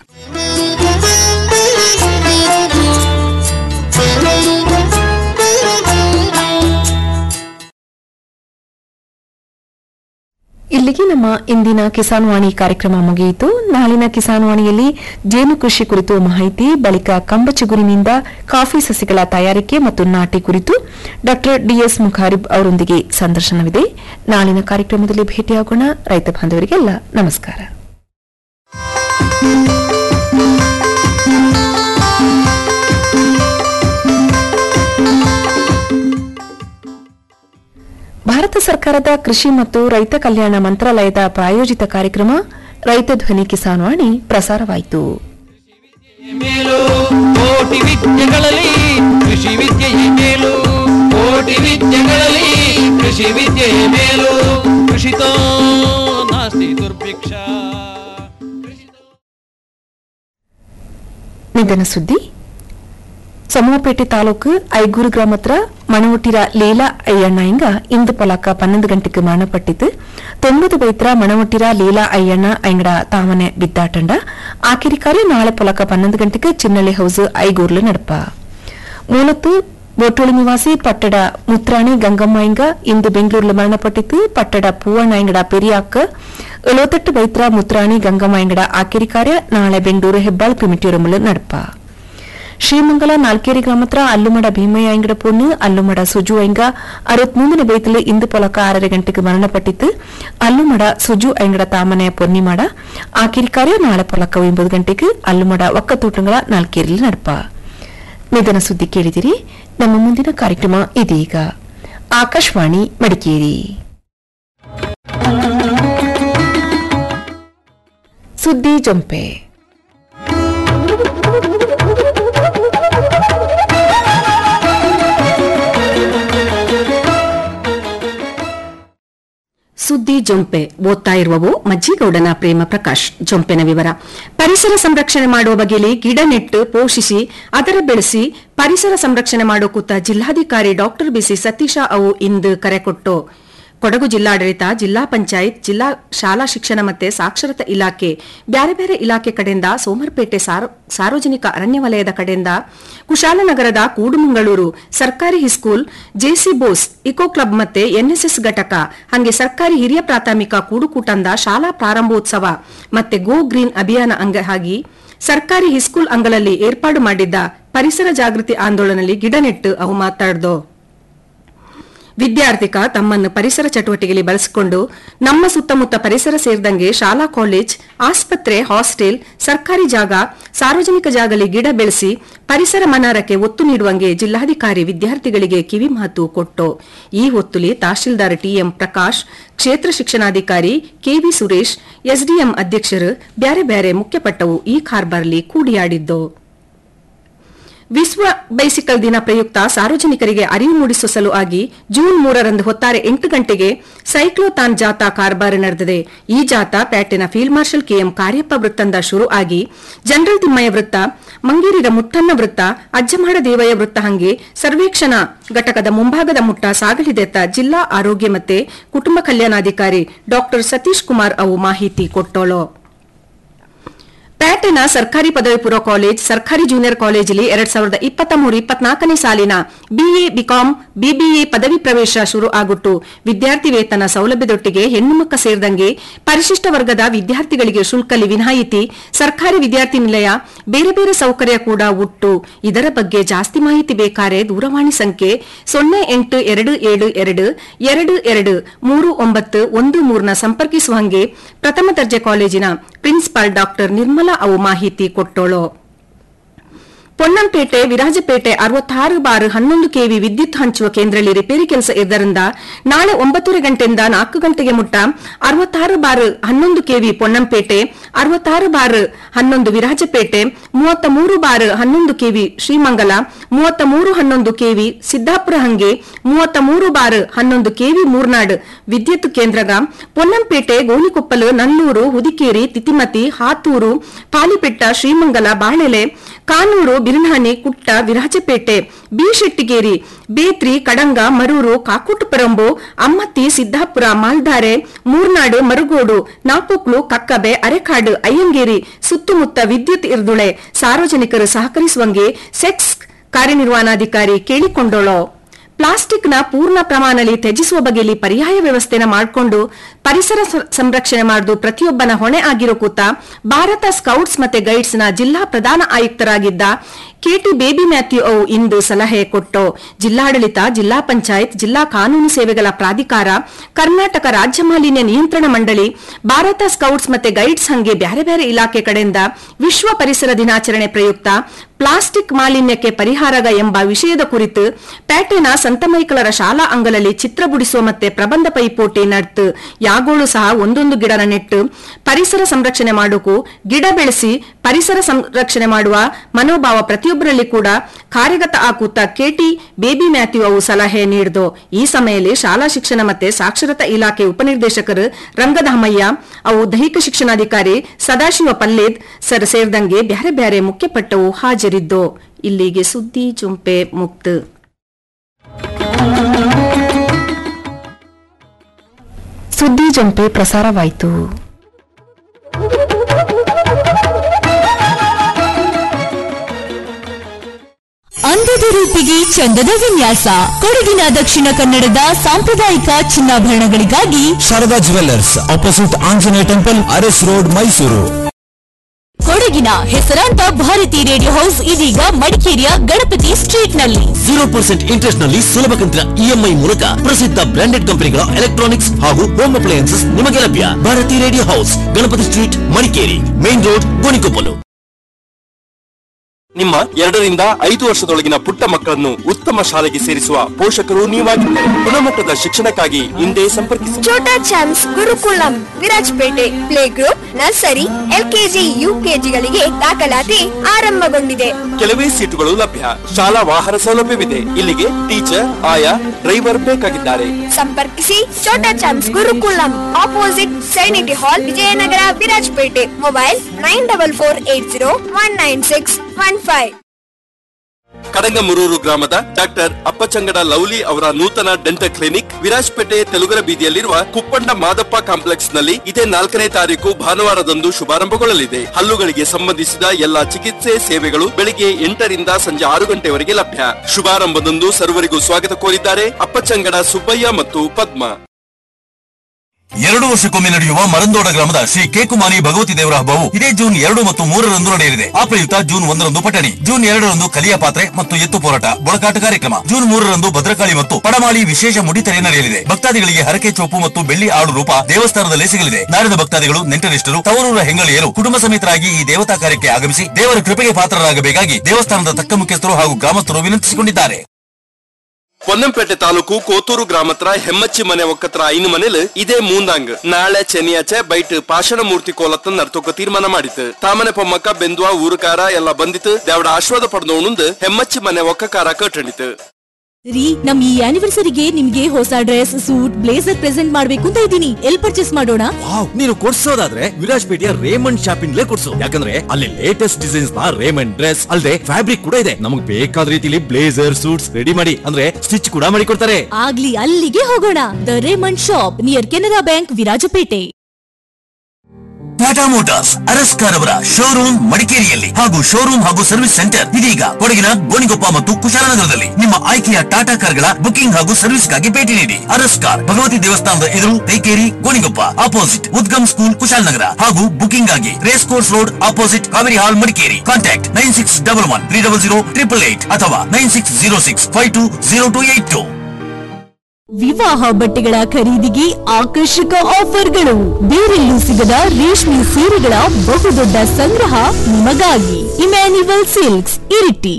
ಇಲ್ಲಿಗೆ ನಮ್ಮ ಇಂದಿನ ಕಿಸಾನ್ ವಾಣಿ ಕಾರ್ಯಕ್ರಮ ಮುಗಿಯಿತು ನಾಳಿನ ಕಿಸಾನ್ ವಾಣಿಯಲ್ಲಿ ಜೇನು ಕೃಷಿ ಕುರಿತು ಮಾಹಿತಿ ಬಳಿಕ ಕಂಬಚಿಗುರಿನಿಂದ ಕಾಫಿ ಸಸಿಗಳ ತಯಾರಿಕೆ ಮತ್ತು ನಾಟಿ ಕುರಿತು ಡಾ ಡಿಎಸ್ ಮುಖಾರಿಬ್ ಅವರೊಂದಿಗೆ ಸಂದರ್ಶನವಿದೆ ನಾಳಿನ ಕಾರ್ಯಕ್ರಮದಲ್ಲಿ ಭೇಟಿಯಾಗೋಣ ರೈತ ಬಾಂಧವರಿಗೆಲ್ಲ ನಮಸ್ಕಾರ ಭಾರತ ಸರ್ಕಾರದ ಕೃಷಿ ಮತ್ತು ರೈತ ಕಲ್ಯಾಣ ಮಂತ್ರಾಲಯದ ಪ್ರಾಯೋಜಿತ ಕಾರ್ಯಕ್ರಮ ರೈತ ಧ್ವನಿ ಕಿಸಾನ್ ವಾಣಿ ಪ್ರಸಾರವಾಯಿತು ಮೇಲು ಕೋಟಿ ವಿದ್ಯೆಗಳಲ್ಲಿ ಕೃಷಿ ವಿದ್ಯೆಯೇ ಮೇಲು ಕೋಟಿ ವಿದ್ಯೆಗಳಲ್ಲಿ ಕೃಷಿ ವಿದ್ಯೆಯೇ ಮೇಲು ಕೃಷಿತೋ ನಾಸ್ತಿ ದುರ್ಭಿಕ್ಷ ನಿಧನ ಸುದ್ದಿ ಸಮೂಹಪೇಟೆ ತಾಲೂಕು ಐಗೂರು ಗ್ರಾಮ ಹತ್ರ ಮಣವೊಟ್ಟಿರ ಲೀಲಾ ಅಯ್ಯಣ್ಣ ಇಂಗ ಇಂದು ಪೊಲಕ ಪನ್ನೊಂದು ಗಂಟೆಗೆ ಮರಣಪಟ್ಟಿತು ತೊಂಬದು ಬೈತ್ರ ಮಣವೊಟ್ಟಿರ ಲೀಲಾ ಅಯ್ಯಣ್ಣ ಐಂಗಡ ತಾಮನೆ ಬಿದ್ದಾಟಂಡ ಆಕಿರಿ ಕಾರ್ಯ ನಾಳೆ ಪೊಲಕ ಪನ್ನೊಂದು ಗಂಟೆಗೆ ಚಿನ್ನಳ್ಳಿ ಹೌಸ್ ಐಗೂರ್ಲು ನಡಪ ಮೂಲತ್ತು ಬೋಟೋಳಿ ನಿವಾಸಿ ಪಟ್ಟಡ ಮುತ್ರಾಣಿ ಗಂಗಮ್ಮ ಇಂಗ ಇಂದು ಬೆಂಗಳೂರಿಲು ಮರಣಪಟ್ಟಿತು ಪಟ್ಟಡ ಪೂವಣ್ಣ ಇಂಗಡ ಪೆರಿಯಾಕ್ ಎಳವತ್ತೆಟ್ಟು ಬೈತ್ರ ಮುತ್ರಾಣಿ ಗಂಗಮ್ಮ ಇಂಗಡ ಆಕಿರಿ ಕಾರ್ಯ ನಾಳೆ ಬೆಂಗಳೂರು ಹೆಬ್ಬಾಳ್ ಕಿಮಿಟಿಯೊರಮಲು ನಡಪ ಶ್ರೀಮಂಗಲ ನಾಲ್ಕೇರಿ ಗ್ರಾಮತ್ರ ಅಲ್ಲುಮಡ ಭೀಮಯ್ಯ ಇಂಗಡ ಪೊಣ್ಣು ಅಲ್ಲುಮಡ ಸುಜು ಐಂಗ ಅರವತ್ಮೂಂದನೇ ಬೈತಲು ಇಂದು ಪೊಲಕ ಆರರ ಗಂಟೆಗೆ ಮರಣಪಟ್ಟಿತ್ತು ಅಲ್ಲುಮಡ ಸುಜು ಐಂಗಡ ತಾಮನೆಯ ಪೊನ್ನಿಮಾಡ ಆಕಿರಿ ಕಾರ್ಯ ನಾಳೆ ಪೊಲಕ ಒಂಬತ್ತು ಗಂಟೆಗೆ ಅಲ್ಲುಮಡ ಒಕ್ಕತೂಟಂಗಳ ನಾಲ್ಕೇರಿಲಿ ನಡಪ ನಿಧನ ಸುದ್ದಿ ಕೇಳಿದಿರಿ ನಮ್ಮ ಮುಂದಿನ ಕಾರ್ಯಕ್ರಮ ಇದೀಗ ಆಕಾಶವಾಣಿ ಮಡಿಕೇರಿ ಸುದ್ದಿ ಜಂಪೆ ಸುದ್ದಿ ಜೊಂಪೆ ಓದ್ತಾ ಇರುವವು ಮಜ್ಜಿಗೌಡನ ಪ್ರೇಮ ಪ್ರಕಾಶ್ ಜೊಂಪೆನ ವಿವರ ಪರಿಸರ ಸಂರಕ್ಷಣೆ ಮಾಡುವ ಬಗೆಯಲ್ಲಿ ಗಿಡ ನೆಟ್ಟು ಪೋಷಿಸಿ ಅದರ ಬೆಳೆಸಿ ಪರಿಸರ ಸಂರಕ್ಷಣೆ ಮಾಡೋ ಕೂತ ಜಿಲ್ಲಾಧಿಕಾರಿ ಡಾಕ್ಟರ್ ಬಿಸಿ ಸತೀಶ ಅವು ಇಂದು ಕರೆ ಕೊಟ್ಟು ಕೊಡಗು ಜಿಲ್ಲಾಡಳಿತ ಜಿಲ್ಲಾ ಪಂಚಾಯತ್ ಜಿಲ್ಲಾ ಶಾಲಾ ಶಿಕ್ಷಣ ಮತ್ತೆ ಸಾಕ್ಷರತಾ ಇಲಾಖೆ ಬ್ಯಾರೆ ಬೇರೆ ಇಲಾಖೆ ಕಡೆಯಿಂದ ಸೋಮರ್ಪೇಟೆ ಸಾರ್ವ- ಸಾರ್ವಜನಿಕ ಅರಣ್ಯ ವಲಯದ ಕಡೆಯಿಂದ ಕುಶಾಲನಗರದ ಕೂಡುಮಂಗಳೂರು ಸರ್ಕಾರಿ high school J C Bose eco club ಮತ್ತೆ ಎನ್ಎಸ್ಎಸ್ ಘಟಕ ಹಂಗೆ ಸರ್ಕಾರಿ ಹಿರಿಯ ಪ್ರಾಥಮಿಕ ಕೂಡುಕೂಟಂದ ಶಾಲಾ ಪ್ರಾರಂಭೋತ್ಸವ ಮತ್ತೆ ಗೋ ಗ್ರೀನ್ ಅಭಿಯಾನ ಅಂಗವಾಗಿ ಸರ್ಕಾರಿ ಹಿಸ್ಕೂಲ್ ಅಂಗಳಲ್ಲಿ ಏರ್ಪಾಡು ಮಾಡಿದ್ದ ಪರಿಸರ ಜಾಗೃತಿ ಆಂದೋಲನದಲ್ಲಿ ಗಿಡ ನೆಟ್ಟು ಅವು ಮಾತಾಡ್ದೋ ವಿದ್ಯಾರ್ಥಿಕ ತಮ್ಮನ್ನು ಪರಿಸರ ಚಟುವಟಿಕೆಯಲ್ಲಿ ಬಳಸಿಕೊಂಡು ನಮ್ಮ ಸುತ್ತಮುತ್ತ ಪರಿಸರ ಸೇರಿದಂಗೆ ಶಾಲಾ ಕಾಲೇಜ್ ಆಸ್ಪತ್ರೆ ಹಾಸ್ಟೆಲ್ ಸರ್ಕಾರಿ ಜಾಗ ಸಾರ್ವಜನಿಕ ಜಾಗದಲ್ಲಿ ಗಿಡ ಬೆಳೆಸಿ ಪರಿಸರ ಮನಾರಕ್ಕೆ ಒತ್ತು ನೀಡುವಂಗೆ ಜಿಲ್ಲಾಧಿಕಾರಿ ವಿದ್ಯಾರ್ಥಿಗಳಿಗೆ ಕಿವಿ ಮಾತು ಕೊಟ್ಟು ಈ ಹೊತ್ತುಲಿ ತಹಶೀಲ್ದಾರ್ ಟಿಎಂ ಪ್ರಕಾಶ್ ಕ್ಷೇತ್ರ ಶಿಕ್ಷಣಾಧಿಕಾರಿ ಕೆವಿ ಸುರೇಶ್ ಎಸ್ಡಿಎಂ ಅಧ್ಯಕ್ಷರು ಬ್ಯಾರೆ ಬ್ಯಾರೆ ಮುಖ್ಯಪಟ್ಟವು ಈ ಕಾರ್ಬಾರ್ಲಿ ಕೂಡಿಯಾಡಿದ್ದು ವಿಶ್ವ ಬೈಸಿಕಲ್ ದಿನ ಪ್ರಯುಕ್ತ ಸಾರ್ವಜನಿಕರಿಗೆ ಅರಿವು ಮೂಡಿಸುವ ಸಲುವಾಗಿ ಜೂನ್ ಮೂರರಂದು ಹೊತ್ತಾರೆ ಎಂಟು ಗಂಟೆಗೆ ಸೈಕ್ಲೋತಾನ್ ಜಾಥಾ ಕಾರ್ಬಾರ್ ನಡೆದಿದೆ ಈ ಜಾಥಾ ಪ್ಯಾಟಿನ ಫೀಲ್ಡ್ ಮಾರ್ಷಲ್ ಕೆಎಂ ಕಾರ್ಯಪ್ಪ ವೃತ್ತಂದ ಶುರು ಆಗಿ ಜನರಲ್ ತಿಮ್ಮಯ್ಯ ವೃತ್ತ ಮಂಗೇರಿರ ಮುತ್ತನ್ನ ವೃತ್ತ ಅಜ್ಜಮಾಡ ದೇವಯ್ಯ ವೃತ್ತ ಹಂಗೆ ಸರ್ವೇಕ್ಷಣಾ ಘಟಕದ ಮುಂಭಾಗದ ಮುಟ್ಟ ಸಾಗಲಿದೆತ್ತ ಜಿಲ್ಲಾ ಆರೋಗ್ಯ ಮತ್ತೆ ಕುಟುಂಬ ಕಲ್ಯಾಣಾಧಿಕಾರಿ ಡಾಕ್ಟರ್ ಸತೀಶ್ ಕುಮಾರ್ ಅವು ಮಾಹಿತಿ ಕೊಟ್ಟೋಳು ಪ್ಯಾಟಿನ ಸರ್ಕಾರಿ ಪದವಿ ಪೂರ್ವ ಕಾಲೇಜ್ ಸರ್ಕಾರಿ ಜೂನಿಯರ್ ಕಾಲೇಜಲ್ಲಿ ಎರಡ್ ಸಾವಿರದ ಇಪ್ಪತ್ತ ಮೂರು ಇಪ್ಪತ್ನಾಲ್ಕನೇ ಸಾಲಿನ ಬಿಎ ಬಿಕಾಂ ಬಿಬಿಎ ಪದವಿ ಪ್ರವೇಶ ಶುರು ಆಗುಟ್ಟು ವಿದ್ಯಾರ್ಥಿ ವೇತನ ಸೌಲಭ್ಯದೊಟ್ಟಿಗೆ ಹೆಣ್ಣು ಮಕ್ಕ ಸೇರಿದಂಗೆ ಪರಿಶಿಷ್ಟ ವರ್ಗದ ವಿದ್ಯಾರ್ಥಿಗಳಿಗೆ ಶುಲ್ಕಲಿ ವಿನಾಯಿತಿ ಸರ್ಕಾರಿ ವಿದ್ಯಾರ್ಥಿ ನಿಲಯ ಬೇರೆ ಬೇರೆ ಸೌಕರ್ಯ ಕೂಡ ಉಟ್ಟು ಇದರ ಬಗ್ಗೆ ಜಾಸ್ತಿ ಮಾಹಿತಿ ಬೇಕಾರೆ ದೂರವಾಣಿ ಸಂಖ್ಯೆ ಸೊನ್ನೆ ಎಂಟು ಎರಡು ಏಳು ಎರಡು ಎರಡು ಎರಡು ಮೂರು ಒಂಬತ್ತು ಒಂದು ಮೂರನ ಸಂಪರ್ಕಿಸುವಂಗೆ ಪ್ರಥಮ ದರ್ಜೆ ಕಾಲೇಜಿನ ಪ್ರಿನ್ಸಿಪಾಲ್ ಡಾಕ್ಟರ್ ನಿರ್ಮಲಾ ಅವು ಮಾಹಿತಿ ಕೊಟ್ಟೋಳು ಪೊನ್ನಂಪೇಟೆ ವಿರಾಜಪೇಟೆ ಅರವತ್ತಾರು ಬಾರ್ ಹನ್ನೊಂದು ಕೆವಿ ವಿದ್ಯುತ್ ಹಂಚುವ ಕೇಂದ್ರದಲ್ಲಿ ರಿಪೇರಿ ಕೆಲಸ ಇದ್ದರಿಂದ ನಾಳೆ ಒಂಬತ್ತೂವರೆ ಗಂಟೆಯಿಂದ ನಾಲ್ಕು ಗಂಟೆಗೆ ಮುಟ್ಟ ಅರವತ್ತಾರು ಬಾರ್ ಹನ್ನೊಂದು ಕೆವಿ ಪೊನ್ನಂಪೇಟೆ ಅರವತ್ತಾರು ಬಾರ್ ಹನ್ನೊಂದು ವಿರಾಜಪೇಟೆ ಮೂವತ್ತ ಮೂರು ಬಾರ್ ಹನ್ನೊಂದು ಕೆವಿ ಶ್ರೀಮಂಗಲ ಮೂವತ್ತ ಮೂರು ಹನ್ನೊಂದು ಕೆವಿ ಸಿದ್ದಾಪುರ ಹಂಗೆ ಮೂವತ್ತ ಮೂರು ಬಾರ್ ಹನ್ನೊಂದು ಕೆವಿ ಮೂರ್ನಾಡ್ ವಿದ್ಯುತ್ ಕೇಂದ್ರಗ ಪೊನ್ನಂಪೇಟೆ ಗೋಣಿಕೊಪ್ಪಲು ನಲ್ಲೂರು ಹುದಿಕೇರಿ ತಿತಿಮತಿ ಹಾತೂರು ಪಾಲಿಪೆಟ್ಟ ಶ್ರೀಮಂಗಲ ಬಾಳೆಲೆ ಕಾನೂರು ಬಿರ್ನಾಣಿ ಕುಟ್ಟ ವಿರಾಜಪೇಟೆ ಬಿ ಶೆಟ್ಟಿಗೇರಿ ಬೇತ್ರಿ ಕಡಂಗ ಮರೂರು ಕಾಕುಟುಪರಂಬು ಅಮ್ಮತ್ತಿ ಸಿದ್ದಾಪುರ ಮಾಲ್ದಾರೆ ಮೂರ್ನಾಡು ಮರುಗೋಡು ನಾಪೊಕ್ಲು ಕಕ್ಕಬೆ ಅರೆಕಾಡು ಅಯ್ಯಂಗೇರಿ ಸುತ್ತಮುತ್ತ ವಿದ್ಯುತ್ ಇರ್ದುಳೆ ಸಾರ್ವಜನಿಕರು ಸಹಕರಿಸುವಂಗೆ ಸೆಕ್ಸ್ ಕಾರ್ಯನಿರ್ವಹಣಾಧಿಕಾರಿ ಕೇಳಿಕೊಂಡೋಳೋ ಪ್ಲಾಸ್ಟಿಕ್ನ ಪೂರ್ಣ ಪ್ರಮಾಣದಲ್ಲಿ ತ್ಯಜಿಸುವ ಬಗೆಯಲ್ಲಿ ಪರ್ಯಾಯ ವ್ಯವಸ್ಥೆನ ಮಾಡಿಕೊಂಡು ಪರಿಸರ ಸ- ಸಂರಕ್ಷಣೆ ಮಾಡುದು ಪ್ರತಿಯೊಬ್ಬನ ಹೊಣೆ ಆಗಿರೋ ಕೂತ ಭಾರತ ಸ್ಕೌಟ್ಸ್ ಮತ್ತೆ ಗೈಡ್ಸ್ನ ಜಿಲ್ಲಾ ಪ್ರಧಾನ ಆಯುಕ್ತರಾಗಿದ್ದ ಕೆಟಿ ಬೇಬಿ ಮ್ಯಾಥ್ಯೂ ಅವು ಇಂದು ಸಲಹೆ ಕೊಟ್ಟು ಜಿಲ್ಲಾಡಳಿತ ಜಿಲ್ಲಾ ಪಂಚಾಯತ್ ಜಿಲ್ಲಾ ಕಾನೂನು ಸೇವೆಗಳ ಪ್ರಾಧಿಕಾರ ಕರ್ನಾಟಕ ರಾಜ್ಯ ಮಾಲಿನ್ಯ ನಿಯಂತ್ರಣ ಮಂಡಳಿ ಭಾರತ ಸ್ಕೌಟ್ಸ್ ಮತ್ತೆ ಗೈಡ್ಸ್ ಹಂಗೆ ಬ್ಯಾರೆ ಬ್ಯಾರೆ ಇಲಾಖೆ ಕಡೆಯಿಂದ ವಿಶ್ವ ಪರಿಸರ ದಿನಾಚರಣೆ ಪ್ರಯುಕ್ತ ಪ್ಲಾಸ್ಟಿಕ್ ಮಾಲಿನ್ಯಕ್ಕೆ ಪರಿಹಾರಗ ಎಂಬ ವಿಷಯದ ಕುರಿತು ಪೇಟೆನ ಸಂತಮೈಕಲರ ಶಾಲಾ ಅಂಗಲಲ್ಲಿ ಚಿತ್ರ ಬಿಡಿಸುವ ಮತ್ತೆ ಪ್ರಬಂಧ ಪೈಪೋಟಿ ನಡೆತು ಯಾಗೋಳು ಸಹ ಒಂದೊಂದು ಗಿಡನ ನೆಟ್ಟು ಪರಿಸರ ಸಂರಕ್ಷಣೆ ಮಾಡೋಕು ಗಿಡ ಬೆಳೆಸಿ ಪರಿಸರ ಸಂರಕ್ಷಣೆ ಮಾಡುವ ಮನೋಭಾವ ಪ್ರತಿಯೊಬ್ಬರಲ್ಲಿ ಕೂಡ ಕಾರ್ಯಗತ ಆಕೂತ ಕೆಟಿ ಬೇಬಿ ಮ್ಯಾಥ್ಯೂ ಅವು ಸಲಹೆ ನೀಡಿದು ಈ ಸಮಯದಲ್ಲಿ ಶಾಲಾ ಶಿಕ್ಷಣ ಮತ್ತೆ ಸಾಕ್ಷರತಾ ಇಲಾಖೆ ಉಪನಿರ್ದೇಶಕರು ರಂಗಧಾಮಯ್ಯ ಅವು ದೈಹಿಕ ಶಿಕ್ಷಣಾಧಿಕಾರಿ ಸದಾಶಿವ ಪಲ್ಲೇದ್ ಸರ್ ಸೇರಿದಂಗೆ ಬ್ಯಾರೆ ಬ್ಯಾರೆ ಮುಖ್ಯಪಟ್ಟವು ಹಾಜರಿದ್ದು ಇಲ್ಲಿಗೆ ಸುದ್ದಿ ಚುಂಪೆ ಮುಕ್ತ ಸುದ್ದಿ ಜಂಪೆ ಪ್ರಸಾರವಾಯಿತು ಅಂದದ ರೂಪಿಗೆ ಚಂದದ ವಿನ್ಯಾಸ ಕೊಡಗಿನ ದಕ್ಷಿಣ ಕನ್ನಡದ ಸಾಂಪ್ರದಾಯಿಕ ಚಿನ್ನಾಭರಣಗಳಿಗಾಗಿ Sharada jewellers opposite Anjaneya temple Aras road Mysuru ಕೊಡಗಿನ ಹೆಸರಾಂತ ಭಾರತಿ ರೇಡಿಯೋ ಹೌಸ್ ಇದೀಗ ಮಡಿಕೇರಿಯ ಗಣಪತಿ ಸ್ಟ್ರೀಟ್ ನಲ್ಲಿ ಜೀರೋ ಪರ್ಸೆಂಟ್ ಇಂಟ್ರೆಸ್ಟ್ ನಲ್ಲಿ ಸುಲಭ ಕಂತಿನ ಇಎಂಐ ಮೂಲಕ ಪ್ರಸಿದ್ಧ ಬ್ರಾಂಡೆಡ್ ಕಂಪನಿಗಳ ಎಲೆಕ್ಟ್ರಾನಿಕ್ಸ್ ಹಾಗೂ ಹೋಮ್ ಅಪ್ಲಯನ್ಸಸ್ ನಿಮಗೆ ಲಭ್ಯ Bharati radio house Ganapati street Madikeri main road Gonikoppal ನಿಮ್ಮ ಎರಡರಿಂದ ಐದು ವರ್ಷದೊಳಗಿನ ಪುಟ್ಟ ಮಕ್ಕಳನ್ನು ಉತ್ತಮ ಶಾಲೆಗೆ ಸೇರಿಸುವ ಪೋಷಕರು ನೀವಾಗಿದ್ದರೆ ಗುಣಮಟ್ಟದ ಶಿಕ್ಷಣಕ್ಕಾಗಿ ಹಿಂದೆ ಸಂಪರ್ಕಿಸಿ Chhota champs Gurukulam Virajpet play group nursery LKG ಯುಕೆಜಿಗಳಿಗೆ ದಾಖಲಾತಿ ಆರಂಭಗೊಂಡಿದೆ ಕೆಲವೇ ಸೀಟುಗಳು ಲಭ್ಯ ಶಾಲಾ ವಾಹನ ಸೌಲಭ್ಯವಿದೆ ಇಲ್ಲಿಗೆ ಟೀಚರ್ ಆಯಾ ಡ್ರೈವರ್ ಬೇಕಾಗಿದ್ದಾರೆ ಸಂಪರ್ಕಿಸಿ ಛೋಟಾ ಚಾಮ್ಸ್ ಗುರುಕುಲಂ ಆಪೋಸಿಟ್ ಸೈನಿಟಿ hall Vijayanagara Virajpet mobile nine double four eight zero one nine six one five Kadangamurur ಗ್ರಾಮದ ಡಾಕ್ಟರ್ ಅಪ್ಪಚಂಗಡ ಲವ್ಲಿ ಅವರ ನೂತನ ಡೆಂಟಲ್ ಕ್ಲಿನಿಕ್ ವಿರಾಜ್ಪೇಟೆ ತೆಲುಗರ ಬೀದಿಯಲ್ಲಿರುವ ಕುಪ್ಪಂಡ ಮಾದಪ್ಪ ಕಾಂಪ್ಲೆಕ್ಸ್ ನಲ್ಲಿ ಇದೇ ನಾಲ್ಕನೇ ತಾರೀಕು ಭಾನುವಾರದಂದು ಶುಭಾರಂಭಗೊಳ್ಳಲಿದೆ ಹಲ್ಲುಗಳಿಗೆ ಸಂಬಂಧಿಸಿದ ಎಲ್ಲಾ ಚಿಕಿತ್ಸೆ ಸೇವೆಗಳು ಬೆಳಿಗ್ಗೆ ಎಂಟರಿಂದ ಸಂಜೆ ಆರು ಗಂಟೆವರೆಗೆ ಲಭ್ಯ ಶುಭಾರಂಭದಂದು ಸರ್ವರಿಗೂ ಸ್ವಾಗತ ಕೋರಿದ್ದಾರೆ ಅಪ್ಪಚಂಗಡ ಸುಬ್ಬಯ್ಯ ಮತ್ತು ಪದ್ಮ ಎರಡು ವರ್ಷಕ್ಕೊಮ್ಮೆ ನಡೆಯುವ ಮರಂದೋಡ ಗ್ರಾಮದ ಶ್ರೀ ಕೇಕುಮಾನಿ ಭಗವತಿ ದೇವರ ಹಬ್ಬವು ಇದೇ ಜೂನ್ ಎರಡು ಮತ್ತು ಮೂರರಂದು ನಡೆಯಲಿದೆ ಆ ಪ್ರಯುಕ್ತ ಜೂನ್ ಒಂದರಂದು ಪಠಣಿ ಜೂನ್ ಎರಡರಂದು ಕಲಿಯ ಪಾತ್ರೆ ಮತ್ತು ಎತ್ತು ಹೋರಾಟ ಬೊಳಕಾಟ ಕಾರ್ಯಕ್ರಮ ಜೂನ್ ಮೂರರಂದು ಭದ್ರಕಾಳಿ ಮತ್ತು ಪಡಮಾಳಿ ವಿಶೇಷ ಮುಡಿತೆರೆ ನಡೆಯಲಿದೆ ಭಕ್ತಾದಿಗಳಿಗೆ ಹರಕೆ ಚೋಪು ಮತ್ತು ಬೆಳ್ಳಿ ಆಡು ರೂಪ ದೇವಸ್ಥಾನದಲ್ಲಿ ಸಿಗಲಿದೆ ನಾಡಿನ ಭಕ್ತಾದಿಗಳು ನೆಂಟರಿಷ್ಟರು ತವರೂರ ಹೆಂಗಳಿಯರು ಕುಟುಂಬ ಸಮೇತರಾಗಿ ಈ ದೇವತಾ ಕಾರ್ಯಕ್ಕೆ ಆಗಮಿಸಿ ದೇವರ ಕೃಪೆಗೆ ಪಾತ್ರರಾಗಬೇಕಾಗಿ ದೇವಸ್ಥಾನದ ತಕ್ಕ ಮುಖ್ಯಸ್ಥರು ಹಾಗೂ ಗ್ರಾಮಸ್ಥರು ವಿನಂತಿಸಿಕೊಂಡಿದ್ದಾರೆ പൊന്നംപേട്ടೆ ತಾಲೂಕು ಕೋತೂರು ಗ್ರಾಮತ್ರ ಹೆಮ್ಮಚ್ಚಿ ಮನೆ ಒಕ್ಕತ್ರ ಐನು ಮನೇಲಿ ಇದೇ ಮೂಂದಾಂಗ್ ನಾಳೆ ಚೆನ್ನಿಯಾಚೆ ಬೈಟ್ ಪಾಷಣ ಮೂರ್ತಿ ಕೋಲತ್ತ ನರ್ತೋಕ ತೀರ್ಮಾನ ಮಾಡಿತ್ತು ತಾಮನೆ ಪೊಮ್ಮಕ್ಕ ಬೆಂದುವ ಊರುಕಾರ ಎಲ್ಲ ಬಂದಿತ್ತು ದೇವಡ ಆಶ್ವಾದ ಪಡೆದವನುಂದು ಹೆಮ್ಮಚ್ಚಿ ಮನೆ ಒಕ್ಕಕಾರ ಕಟ್ಟಣಿತು ರೀ ನಮ್ ಈ ಆನಿವರ್ಸರಿಗೆ ನಿಮ್ಗೆ ಹೊಸ ಡ್ರೆಸ್ ಸೂಟ್ ಬ್ಲೇಸರ್ ಪ್ರೆಸೆಂಟ್ ಮಾಡ್ಬೇಕು ಅಂತ ಇದ್ದೀನಿ ಎಲ್ ಪರ್ಚೇಸ್ ಮಾಡೋಣ ವಾವ್ ನೀನು ಕೊಡ್ಸೋದಾದ್ರೆ ವಿರಾಜ್ಪೇಟೆಯ ರೇಮಂಡ್ ಶಾಪಿಂಗ್ಲೇ ಕೊಡ್ಸು ಯಾಕಂದ್ರೆ ಅಲ್ಲಿ ಲೇಟೆಸ್ಟ್ ಡಿಸೈನ್ಸ್ ನ ರೇಮಂಡ್ ಡ್ರೆಸ್ ಅಲ್ಲದೆ ಫ್ಯಾಬ್ರಿಕ್ ಕೂಡ ಇದೆ ನಮಗೆ ಬೇಕಾದ ರೀತಿಲಿ ಬ್ಲೇಸರ್ ಸೂಟ್ಸ್ ರೆಡಿ ಮಾಡಿ ಅಂದ್ರೆ ಸ್ಟಿಚ್ ಕೂಡ ಮಾಡಿ ಕೊಡ್ತಾರೆ ಆಗ್ಲಿ ಅಲ್ಲಿಗೆ ಹೋಗೋಣ the Raymond shop near Canara bank Virajpet Tata motors Araskar ಅವರ ಶೋರೂಮ್ ಮಡಿಕೇರಿಯಲ್ಲಿ ಹಾಗೂ ಶೋರೂಮ್ ಹಾಗೂ ಸರ್ವಿಸ್ ಸೆಂಟರ್ ಇದೀಗ ಕೊಡಗಿನ ಗೋಣಿಗೊಪ್ಪ ಮತ್ತು ಕುಶಾಲನಗರದಲ್ಲಿ ನಿಮ್ಮ ಆಯ್ಕೆಯ ಟಾಟಾ ಕಾರ್ಗಳ ಬುಕಿಂಗ್ ಹಾಗೂ ಸರ್ವಿಸ್ಗಾಗಿ ಭೇಟಿ ನೀಡಿ ಅರಸ್ಕಾರ್ ಭಗವತಿ ದೇವಸ್ಥಾನದ ಎದುರು ತೈಕೇರಿ ಗೋಣಿಗೊಪ್ಪ ಅಪೋಸಿಟ್ ಉದ್ಗಮ್ ಸ್ಕೂಲ್ ಕುಶಾಲನಗರ ಹಾಗೂ ಬುಕಿಂಗ್ ಆಗಿ race course road opposite Kaveri hall Madikeri contact nine six double one three double zero triple eight ಅಥವಾ nine six zero six five two zero two eight two ವಿವಾಹ ಬಟ್ಟೆಗಳ ಖರೀದಿಗೆ ಆಕರ್ಷಕ ಆಫರ್ಗಳು ಬೇರೆಲ್ಲೂ ಸಿಗದ ರೇಷ್ಮೆ ಸೀರೆಗಳ ಬಹುದೊಡ್ಡ ಸಂಗ್ರಹ ನಿಮಗಾಗಿ ಇಮ್ಯಾನ್ಯುವಲ್ ಸಿಲ್ಕ್ಸ್ ಇರಿಟಿ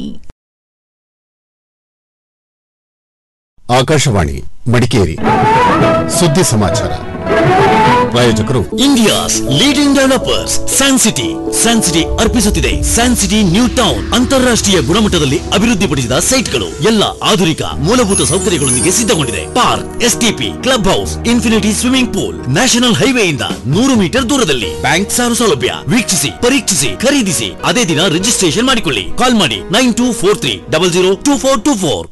ಆಕಾಶವಾಣಿ ಮಡಿಕೇರಿ ಸುದ್ದಿ ಸಮಾಚಾರ ಪ್ರಾಯೋಜಕರು India's leading developers San City San City ಅರ್ಪಿಸುತ್ತಿದೆ ಸ್ಯಾನ್ ಸಿಟಿ ನ್ಯೂ ಟೌನ್ ಅಂತಾರಾಷ್ಟ್ರೀಯ ಗುಣಮಟ್ಟದಲ್ಲಿ ಅಭಿವೃದ್ಧಿಪಡಿಸಿದ ಸೈಟ್ಗಳು ಎಲ್ಲ ಆಧುನಿಕ ಮೂಲಭೂತ ಸೌಕರ್ಯಗಳೊಂದಿಗೆ ಸಿದ್ಧಗೊಂಡಿದೆ park STP club house infinity swimming pool national ಹೈವೇಯಿಂದ ನೂರು ಮೀಟರ್ ದೂರದಲ್ಲಿ ಬ್ಯಾಂಕ್ ಸಾಲ ಸೌಲಭ್ಯ ವೀಕ್ಷಿಸಿ ಪರೀಕ್ಷಿಸಿ ಖರೀದಿಸಿ ಅದೇ ದಿನ ರಿಜಿಸ್ಟ್ರೇಷನ್ ಮಾಡಿಕೊಳ್ಳಿ ಕಾಲ್ ಮಾಡಿ nine two four three double zero two four two four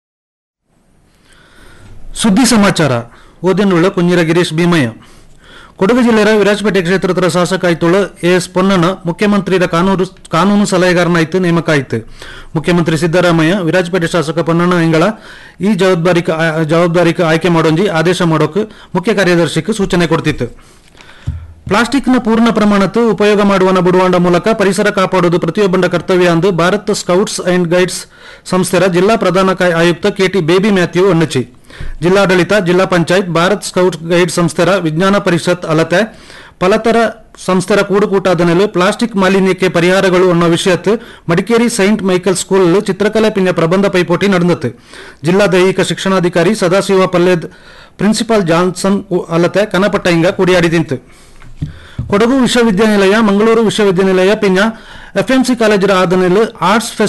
ಸುದ್ದಿ ಸಮಾಚಾರ ಓದಿನುಳ್ಳ ಕುಂಜಿರ ಗಿರೀಶ್ ಭೀಮಯ್ಯ ಕೊಡಗು ಜಿಲ್ಲೆಯ ವಿರಾಜಪೇಟೆ ಕ್ಷೇತ್ರದ ಶಾಸಕ ಆಯ್ತುಳ್ಳ ಎಸ್ ಪೊನ್ನಣ್ಣ ಮುಖ್ಯಮಂತ್ರಿಯ ಕಾನೂನು ಕಾನೂನು ಸಲಹೆಗಾರನಾಯ್ತು ನೇಮಕ ಆಯ್ತು ಮುಖ್ಯಮಂತ್ರಿ ಸಿದ್ದರಾಮಯ್ಯ ವಿರಾಜಪೇಟೆ ಶಾಸಕ ಪೊನ್ನಣ್ಣ ಎಂಗಳ ಈ ಜವಾಬ್ದಾರಿಕ ಜವಾಬ್ದಾರಿಕ ಆಯ್ಕೆ ಮಾಡೋಂಜಿ ಆದೇಶ ಮಾಡೋಕೆ ಮುಖ್ಯ ಕಾರ್ಯದರ್ಶಿಗೆ ಸೂಚನೆ ಕೊಡ್ತಿತ್ತು ಪ್ಲಾಸ್ಟಿಕ್ನ ಪೂರ್ಣ ಪ್ರಮಾಣತ್ತು ಉಪಯೋಗ ಮಾಡುವನ ಬಿಡುವಾಂಡ ಮೂಲಕ ಪರಿಸರ ಕಾಪಾಡುವುದು ಪ್ರತಿಯೊಬ್ಬಂಡ ಕರ್ತವ್ಯ ಎಂದು ಭಾರತ್ ಸ್ಕೌಟ್ಸ್ ಅಂಡ್ ಗೈಡ್ಸ್ ಸಂಸ್ಥೆಯ ಜಿಲ್ಲಾ ಪ್ರಧಾನ ಕಾ- ಆಯುಕ್ತ ಕೆಟಿ ಬೇಬಿ ಮ್ಯಾಥ್ಯೂ ಅಣ್ಣಚಿ ಜಿಲ್ಲಾಡಳಿತ ಜಿಲ್ಲಾ ಪಂಚಾಯತ್ ಭಾರತ್ ಸ್ಕೌಟ್ಸ್ ಗೈಡ್ ಸಂಸ್ಥೆಯ ವಿಜ್ಞಾನ ಪರಿಷತ್ ಅಲತೆ ಫಲತರ ಸಂಸ್ಥೆಯ ಕೂಡುಕೂಟಾದ ನೆಲೆ ಪ್ಲಾಸ್ಟಿಕ್ ಮಾಲಿನ್ಯಕ್ಕೆ ಪರಿಹಾರಗಳು ಅನ್ನೋ ವಿಷಯತ್ತು ಮಡಿಕೇರಿ ಸೈಂಟ್ ಮೈಕಲ್ ಸ್ಕೂಲ್ ಚಿತ್ರಕಲೆ ಪಿನ್ಯ ಪ್ರಬಂಧ ಪೈಪೋಟಿ ನಡೆದತ್ತು ಜಿಲ್ಲಾ ದೈಹಿಕ ಶಿಕ್ಷಣಾಧಿಕಾರಿ ಸದಾಶಿವ ಪಲ್ಲೇದ್ ಪ್ರಿನ್ಸಿಪಾಲ್ ಜಾನ್ಸನ್ ಉ- ಅಲತೆ ಕನಪಟ್ಟ ಹಿಂಗ ಕುಡಿಯಾಡಿದಿಂತು ಕೊಡಗು ವಿಶ್ವವಿದ್ಯಾನಿಲಯ ಮಂಗಳೂರು ವಿಶ್ವವಿದ್ಯಾನಿಲಯ ಪಿನ್ನ ಎಫ್ಎಂಸಿ ಕಾಲೇಜರ ಆದನೆಲು ಆರ್ಟ್ಸ್ ಫೆಸ್ಟ್